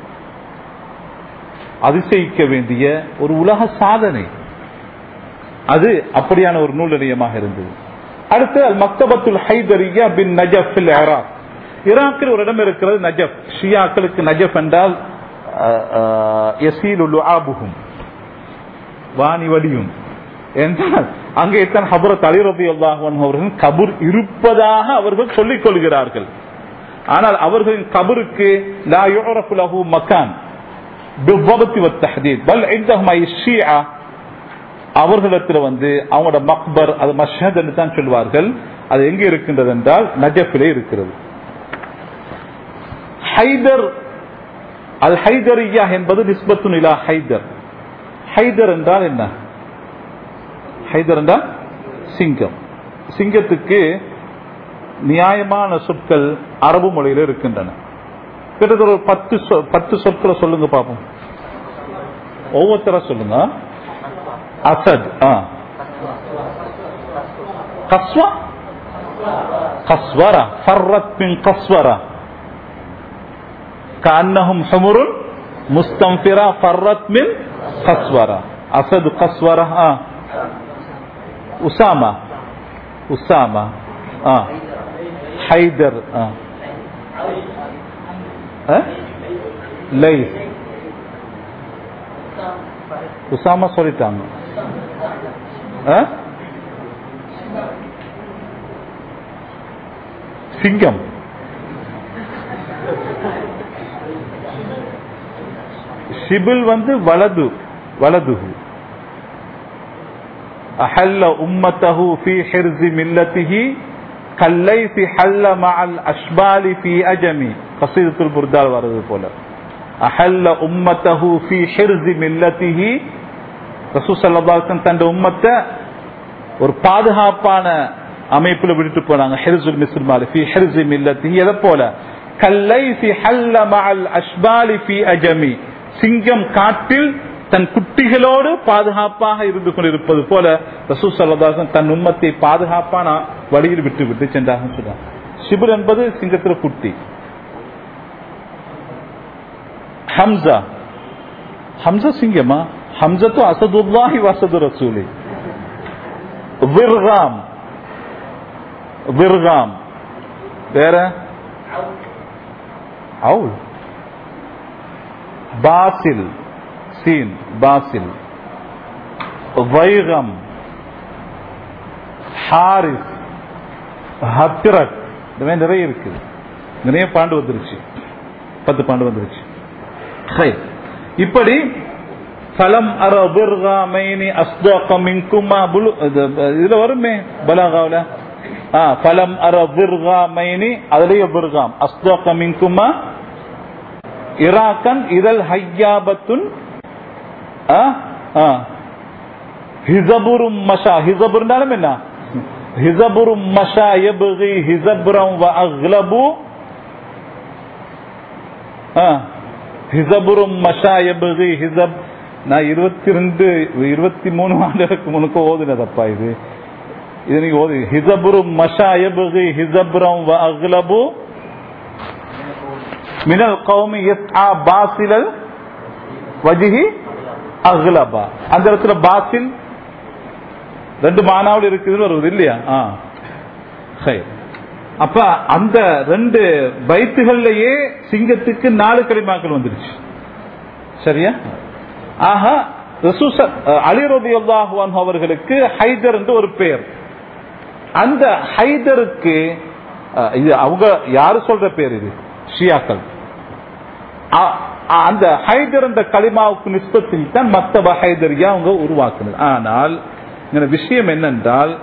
அதிசயிக்க வேண்டிய ஒரு உலக சாதனை அது அப்படியான ஒரு நூல் நிலையமாக இருந்தது அடுத்து அல் மக்தபத்துல் ஹைதரியா பின் நஜப் இராக் ஈராக்கில் ஒரு இடம் இருக்கிறது நஜப் ஷியாக்களுக்கு நஜப் என்றால் யசீலுல் ஆபுகும் வாணி வடியும் என்றால் அங்கே தான் ஹபரத் அலி ரபி அல்லாஹன் அவர்கள் கபூர் இருப்பதாக அவர்கள் சொல்லிக் கொள்கிறார்கள் ஆனால் அவர்களின் கபருக்கு லா யுரஃபு லஹு மக்கான் بالضبط والتحديد بل عندهم اي الشيعة அவர்களிடத்தில் வந்து அவங்களோட மக்பர் அது மஷத் என்று தான் சொல்வார்கள் அது எங்கே இருக்கின்றது என்றால் நஜப்பிலே இருக்கிறது ஹைதர் அல் ஹைதரியா என்பது நிஸ்பத்து நிலா ஹைதர் ஹைதர் என்றால் என்ன ஹைதர் என்றால் சிங்கம் சிங்கத்துக்கு நியாயமான சொற்கள் அரபு மொழியில் இருக்கின்றன கிட்டத்தட்ட ஒரு பத்து சொ- பத்து சொற்களை சொல்லுங்க பாப்போம் ஒவ்வொருத்தர சொல்லுங்க அசத் ஆ கஸ்வா கஸ்வரா ஃபர்ரத் மின் கஸ்வரா كأنهم حمر مستنفرة فرت من قسورة أسد قسورة آه. أسامة أسامة آه. حيدر آه. آه؟ ليس உசாமா சொல்லிட்டாங்க ஆ? சிங்கம் ஷிபில் வந்து வலது வலது அஹல்ல உம்மத்தஹு ஃபி ஹிர்ஸி மில்லத்திஹி கல்லைசி ஹல்ல மஅல் அஷ்பாலி ஃபி அஜமி கசீதத்துல் புர்தால் வருது போல அஹல்ல உம்மத்தஹு ஃபி ஹிர்ஸி மில்லத்திஹி ரசூல் ஸல்லல்லாஹு அலைஹி வஸல்லம் தன் உம்மத்தை ஒரு பாதுகாப்பான அமைப்புல விட்டுட்டு போனாங்க ஹிர்ஸுல் மிஸ்மாலி ஃபி ஹிர்ஸி மில்லத்திஹி எதை போல கல்லைசி ஹல்ல மஅல் அஷ்பாலி ஃபி அஜமி சிங்கம் காட்டில் தன் குட்டிகளோடு பாதுகாப்பாக இருந்து கொண்டிருப்பது போல ரசூ சல்லதாசன் தன் உம்மத்தை பாதுகாப்பான வழியில் விட்டு விட்டு சென்றாக சொன்னார் சிபுர் என்பது சிங்கத்திர குட்டி ஹம்சா ஹம்சா சிங்கமா ஹம்சத்து அசதுல்லாஹி வசது ரசூலி விர்காம் விர்காம் வேற அவுல் பாசில் சீன் பாசில் வைகம் ஹாரிஸ் ஹத்திரக் இந்த மாதிரி நிறைய இருக்குது நிறைய பாண்டு வந்துருச்சு பத்து பாண்டு வந்துருச்சு ஹை. இப்படி ஃபலம் அர பிர்காமைனி அஸ்தாக மின்குமா புலு இது- இதுல வருமே பலாகாவுல ஆ ஃபலம் அர பிர்காமைனி அதுலயே பிர்காம் அஸ்தாக மின்குமா இராக்கன் இதழ் ஹையாபத்துன் ஆ? ஆ. ஹிசபுரும் மஷா ஹிசபுர்னாலும் என்ன ஹிசபுரும் மஷா யப்கி ஹிசப்ரம் வ அக்லபு ஆ. ஹிசபுரும் மஷாயபகு ஹிசப் நான் இருபத்தி ரெண்டு இருபத்தி மூணு ஆண்டுகளுக்கு முனுக்கு ஓதுனதப்பா இது இது நீங்க ஓது ஹிசபுரும் மஷாயபகு ஹிசபுரம் வ அக்லபு மினல் கௌமி யஸ்ஆ பாசிலல் வஜிஹி அக்லபா அந்த இடத்துல பாசில் ரெண்டு மானாவில் இருக்குதுன்னு வருவது இல்லையா ஆ சரி அப்ப அந்த ரெண்டு பைத்துகள்லயே சிங்கத்துக்கு நாலு களிமாக்கள் வந்துருச்சு சரியா ஆக அலிரதி அல்லாஹுவான் அவர்களுக்கு ஹைதர் என்று ஒரு பெயர் அந்த ஹைதருக்கு அஹ், இது அவங்க யாரு சொல்ற பேர் இது ஷியாக்கள் அ- அந்த ஹைதர் என்ற களிமாவுக்கு நிஸ்பத்தில் தான் மக்தப ஹைதரியா அவங்க உருவாக்குனது ஆனால் இந்த விஷயம் என்னென்றால்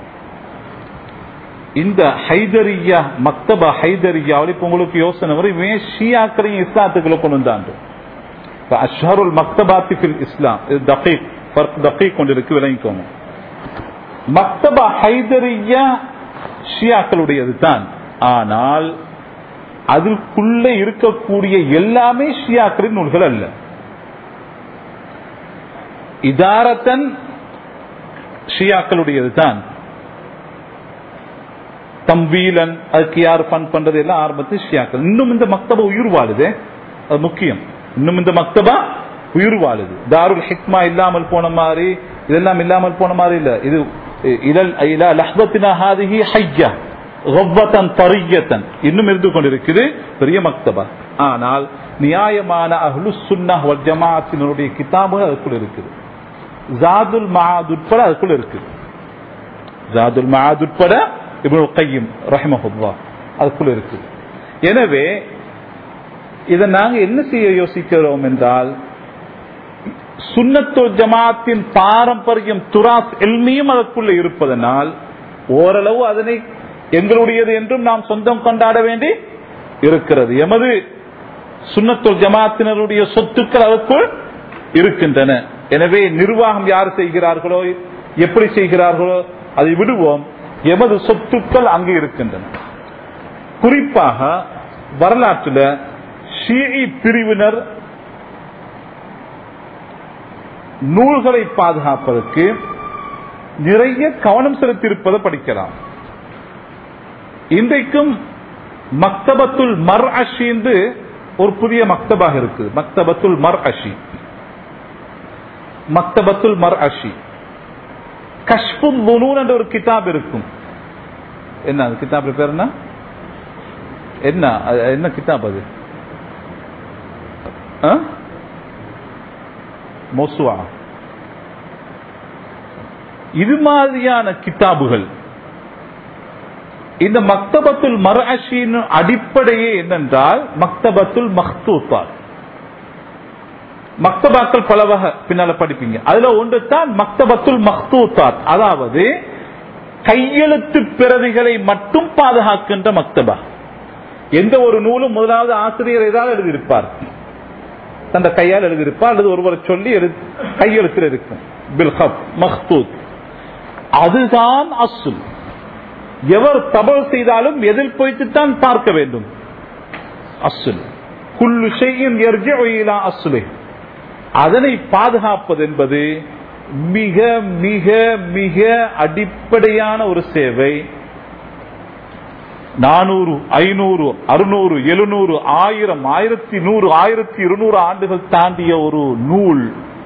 இந்த ஹைதரியா மக்தப ஹைதரியாவில் இப்ப உங்களுக்கு யோசனை வரும் இவன் ஷியாக்களையும் இஸ்லாத்துக்குள்ள கொண்டு வந்தாண்டு இப்ப அஷ்ஹருல் மக்தபாத்தி ஃபில் இஸ்லாம் இது தகீக் ஃபர்க் தகீக் கொண்டிருக்கு விளங்கிக்கோங்க மக்தபா ஹைதரியா ஷியாக்களுடையது தான் ஆனால் அதுக்குள்ள இருக்கக்கூடிய எல்லாமே ஷியாக்களின் நூல்கள் அல்ல இதாரத்தன் ஷியாக்களுடையது தான் தம்பீலன் அதுக்கு யார் ஃபன் பண்றது எல்லாம் ஆரம்பத்தில் ஷியாக்கள் இன்னும் இந்த மக்தபா உயிர் வாழுதே அது முக்கியம் இன்னும் இந்த மக்தபா உயிர் வாழுது தாருல் ஹிக்மா இல்லாமல் போன மாதிரி இதெல்லாம் இல்லாமல் போன மாதிரி இல்ல இது இலல் இலா லஹ்பத்தினா ஹாதிஹி ஹய்யா கவ்வத்தன் தரியத்தன் இன்னும் இருந்து கொண்டிருக்குது பெரிய மக்தபா ஆனால் நியாயமான அஹ்லு சுன்னஹ் வல் ஜமாஅத்தினுடைய கிதாபுகள் அதுக்குள்ள இருக்குது ஜாதுல் மஆத் உட்பட அதுக்குள்ள இருக்குது ஜாதுல் மஆத் உட்பட இப்னுல் கையும் ரஹ்மஹுல்லாஹ் அதுக்குள்ள இருக்குது எனவே இதை நாங்க என்ன செய்ய யோசிக்கிறோம் என்றால் சுன்னத்து ஜமாத்தின் பாரம்பரியம் துராஸ் எல்மியும் அதற்குள்ள இருப்பதனால் ஓரளவு அதனை எங்களுடையது என்றும் நாம் சொந்தம் கொண்டாட வேண்டி இருக்கிறது எமது சுன்னத்துல் ஜமாத்தினருடைய சொத்துக்கள் அதற்குள் இருக்கின்றன எனவே நிர்வாகம் யார் செய்கிறார்களோ எப்படி செய்கிறார்களோ அதை விடுவோம் எமது சொத்துக்கள் அங்கே இருக்கின்றன குறிப்பாக வரலாற்றில் ஷீஇ பிரிவினர் நூல்களை பாதுகாப்பதற்கு நிறைய கவனம் செலுத்தியிருப்பதை படிக்கலாம் இன்றைக்கும் மக்தபத்துல் மர் அஷி என்று ஒரு புதிய மக்தபாக இருக்கு மக்தபத்துல் மர் அஷி மக்தபத்துல் மர் அஷி கஷ்புல் லுனூன் என்ற ஒரு கிதாப் இருக்கும் என்ன அது கிதாப் பேர் என்ன என்ன அது என்ன கிதாப் அது ஆ? மோசுவா இது மாதிரியான கிதாபுகள் இந்த மக்தபத்துல் மர்அஷின் அடிப்படையே என்னென்றால் மக்தபத்துல் மக்தூத்தாத் மக்தபாக்கள் பல வகை பின்னால படிப்பீங்க அதுல ஒன்று தான் மக்தபத்துல் மக்தூத்தாத் அதாவது கையெழுத்து பிரதிகளை மட்டும் பாதுகாக்கின்ற மக்தபா எந்த ஒரு நூலும் முதலாவது ஆசிரியர் ஏதாவது எழுதியிருப்பார் தந்த கையால் எழுதியிருப்பார் அல்லது ஒருவரை சொல்லி எழு கையெழுத்தில் இருக்கும் பில்ஹப் மஹ்தூத் அதுதான் அசுல் எவர் தபல் செய்தாலும் எதில் போய்த்துத்தான் பார்க்க வேண்டும் அசுல் குல்லு செய்யும் அசுலே அதனை பாதுகாப்பது என்பது மிக மிக மிக அடிப்படையான ஒரு சேவை நானூறு ஐநூறு அறுநூறு எழுநூறு ஆயிரம் ஆயிரத்தி நூறு ஆயிரத்தி இருநூறு ஆண்டுகள் தாண்டிய ஒரு நூல்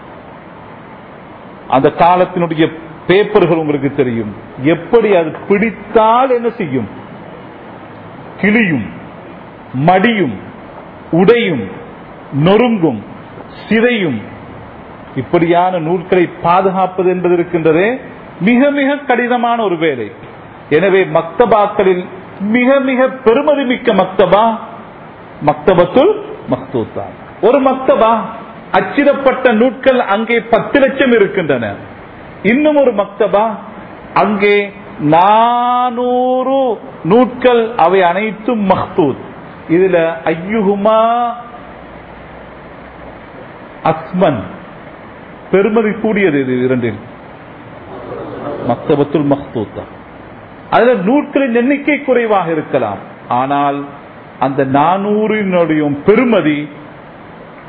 அந்த காலத்தினுடைய பேப்பர்கள் உங்களுக்கு தெரியும் எப்படி அது பிடித்தால் என்ன செய்யும் கிளியும் மடியும் உடையும் நொறுங்கும் சிதையும் இப்படியான நூல்களை பாதுகாப்பது என்பது இருக்கின்றதே மிக மிக கடினமான ஒரு வேலை எனவே மக்தபாக்களில் மிக மிக பெருமதி மிக்க மக்தபா மக்தபத்துல் மக்தூத்தா ஒரு மக்தபா அச்சிடப்பட்ட நூட்கள் அங்கே பத்து லட்சம் இருக்கின்றன இன்னும் ஒரு மக்தபா அங்கே நானூறு நூட்கள் அவை அனைத்தும் மக்தூத் இதுல ஐயுகுமா அஸ்மன் பெருமதி கூடியது இது இரண்டில் மக்தபத்துல் மக்தூத்தா அதுல நூட்களின் எண்ணிக்கை குறைவாக இருக்கலாம் ஆனால் அந்த நானூறினுடைய பெருமதி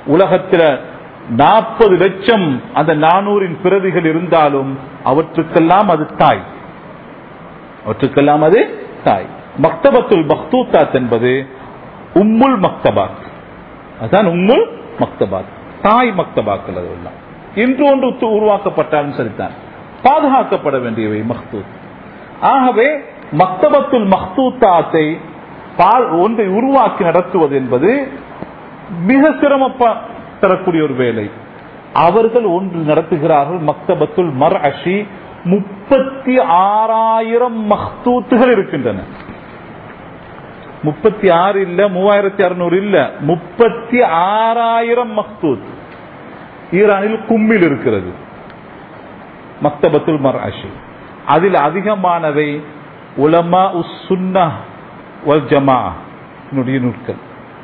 உலகத்துல நாற்பது லட்சம் அந்த நானூறின் பிரதிகள் இருந்தாலும் அவற்றுக்கெல்லாம் அது தாய் அவற்றுக்கெல்லாம் அது தாய் மக்தபத்துல் மக்தூத்தாத் என்பது உம்முல் மக்தபாத் அதான் உம்முல் மக்தபாத் தாய் மக்தபாக்கள் அதெல்லாம் இன்று ஒன்று உத்து- உருவாக்கப்பட்டாலும் சரிதான் பாதுகாக்கப்பட வேண்டியவை மக்தூத் ஆகவே மக்தபத்துல் மக்தூத்தாத்தை பால் ஒன்றை உருவாக்கி நடத்துவது என்பது மிக சிரமப்ப தரக்கூடிய ஒரு வேலை அவர்கள் ஒன்று நடத்துகிறார்கள் மக்தபத்துல் மர் அஷி முப்பத்தி ஆறாயிரம் மக்தூத்துகள் இருக்கின்றன முப்பத்தி ஆறு இல்ல மூவாயிரத்தி அறுநூறு இல்ல முப்பத்தி ஆறாயிரம் மக்தூத் ஈரானில் கும்மில் இருக்கிறது மக்தபத்துல் மர் அஷி அதில் அதிகமானவை உலமா உஸ் சுன்னா வல் ஜமா நூட்கள்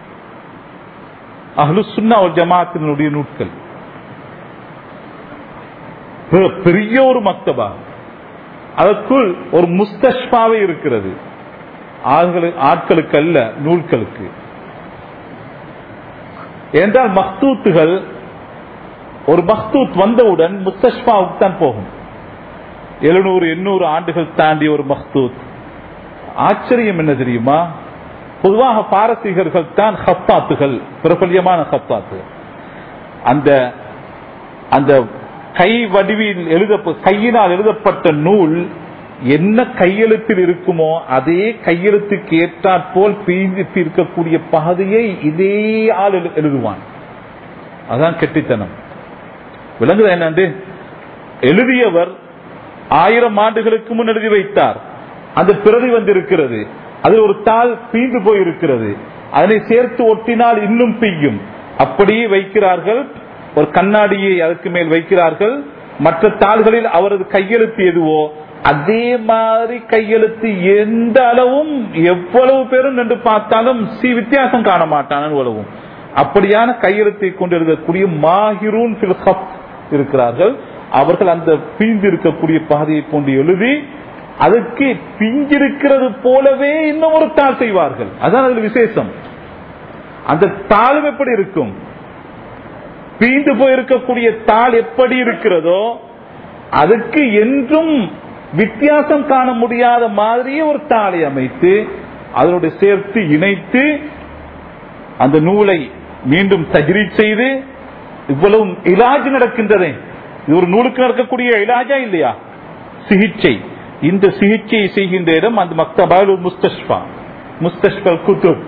அஹ்லு சுன்னா வல் ஜமாத்தினுடைய நூட்கள் பெ- பெரிய ஒரு மக்தபா அதற்குள் ஒரு முஸ்தஷ்பாவே இருக்கிறது ஆள்களு- ஆட்களுக்கு அல்ல நூல்களுக்கு என்றால் மக்தூத்துகள் ஒரு மக்தூத் வந்தவுடன் முஸ்தஷ்பாவுக்கு தான் போகும் எழுநூறு எண்ணூறு ஆண்டுகள் தாண்டி ஒரு மக்தூத் ஆச்சரியம் என்ன தெரியுமா பொதுவாக பாரசீகர்கள் தான் ஹத்தாத்துகள் பிரபல்யமான ஹத்தாத்துகள் அந்த அந்த கை வடிவில் எழுத கையினால் எழுதப்பட்ட நூல் என்ன கையெழுத்தில் இருக்குமோ அதே கையெழுத்துக்கு ஏற்றாற்போல் பிரிந்து இருக்கக்கூடிய பகுதியை இதே ஆள் எழு- எழுதுவான் அதான் கெட்டித்தனம் விளங்குதா என்னண்டு எழுதியவர் ஆயிரம் ஆண்டுகளுக்கு முன் எழுதி வைத்தார் அந்த பிரதி வந்திருக்கிறது அதில் ஒரு தாள் பீந்து போயிருக்கிறது அதனை சேர்த்து ஒட்டினால் இன்னும் பெய்யும் அப்படியே வைக்கிறார்கள் ஒரு கண்ணாடியை அதற்கு மேல் வைக்கிறார்கள் மற்ற தாள்களில் அவரது கையெழுத்து எதுவோ அதே மாதிரி கையெழுத்து எந்த அளவும் எவ்வளவு பேரும் நின்று பார்த்தாலும் சி வித்தியாசம் காண மாட்டான் அவ்வளவும் அப்படியான கையெழுத்தை கொண்டு எழுதக்கூடிய மாஹிரூன் ஃபில் ஹப் இருக்கிறார்கள் அவர்கள் அந்த பிஞ்சு இருக்கக்கூடிய பாதையை கொண்டு எழுதி அதுக்கு பிஞ்சிருக்கிறது போலவே இன்னும் ஒரு தாள் செய்வார்கள் அதான் அதில் விசேஷம் அந்த தாளும் எப்படி இருக்கும் பீந்து போயிருக்கக்கூடிய தாள் எப்படி இருக்கிறதோ அதுக்கு என்றும் வித்தியாசம் காண முடியாத மாதிரியே ஒரு தாளை அமைத்து அதனுடைய சேர்த்து இணைத்து அந்த நூலை மீண்டும் தஜ்ரீ செய்து இவ்வளவு இலாஜ் நடக்கின்றதே இது ஒரு நூலுக்கு நடக்கக்கூடிய இலாஜா இல்லையா சிகிச்சை இந்த சிகிச்சையை செய்கின்ற இடம் அந்த மக்தபால் முஸ்தஷ்பா முஸ்தஷ்பல் குத்துப்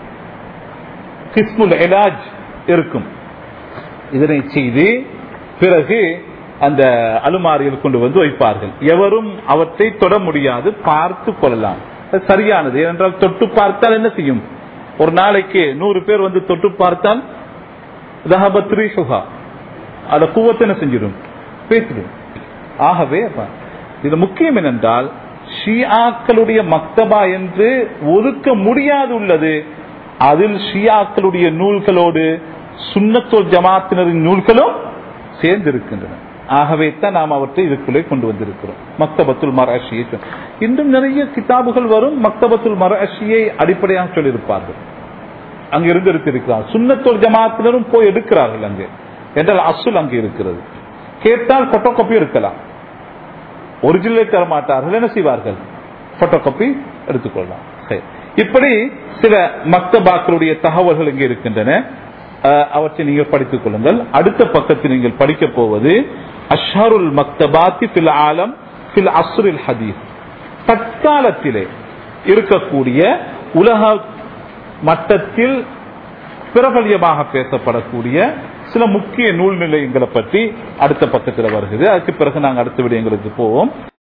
கிஸ்முல் இலாஜ் இருக்கும் இதனை செய்து பிறகு அந்த அலுமாரியில் கொண்டு வந்து வைப்பார்கள் எவரும் அவற்றை தொட முடியாது பார்த்து கொள்ளலாம் அது சரியானது ஏனென்றால் தொட்டு பார்த்தால் என்ன செய்யும் ஒரு நாளைக்கு நூறு பேர் வந்து தொட்டு பார்த்தால் தஹபத்ரி சுகா அத கூவத்தை என்ன செஞ்சிடும் பேசிடும் ஆகவே அப்ப, இது முக்கியம் என்னென்றால் ஷியாக்களுடைய மக்தபா என்று ஒதுக்க முடியாது உள்ளது அதில் ஷியாக்களுடைய நூல்களோடு சுன்னத்தோல் ஜமாத்தினரின் நூல்களும் சேர்ந்திருக்கின்றன ஆகவே தான் நாம் அவற்றை இதுக்குள்ளே கொண்டு வந்திருக்கிறோம் மக்தபத்துல் மராஷியை சொல்- இன்னும் நிறைய கிதாபுகள் வரும் மக்தபத்துல் மராஷியை அடிப்படையாக சொல்லியிருப்பார்கள் அங்கு இருந்து எடுத்திருக்கிறார் சுன்னத்தோல் ஜமாத்தினரும் போய் எடுக்கிறார்கள் அங்கு என்றால் அசுல் அங்கு இருக்கிறது கேட்டால் போட்டோ காப்பி இருக்கலாம் ஒரிஜினலை தர மாட்டார்கள் என்ன செய்வார்கள் போட்டோ காப்பி எடுத்துக்கொள்ளலாம் சரி. இப்படி சில மக்தபாக்களுடைய தகவல்கள் இங்கே இருக்கின்றன அஹ், அவற்றை நீங்கள் படித்துக் கொள்ளுங்கள் அடுத்த பக்கத்தில் நீங்கள் படிக்க போவது அஷ்ஹருல் மக்தபாத்தி ஃபில் ஆலம் ஃபில் அஸ்ரில் ஹதீஸ் தற்காலத்திலே இருக்கக்கூடிய உலக மட்டத்தில் பிரபல்யமாக பேசப்படக்கூடிய சில முக்கிய நூல் நிலையங்களை பற்றி அடுத்த பக்கத்தில் வருகிறது அதுக்கு பிறகு நாங்கள் அடுத்த விடயங்களுக்கு போவோம்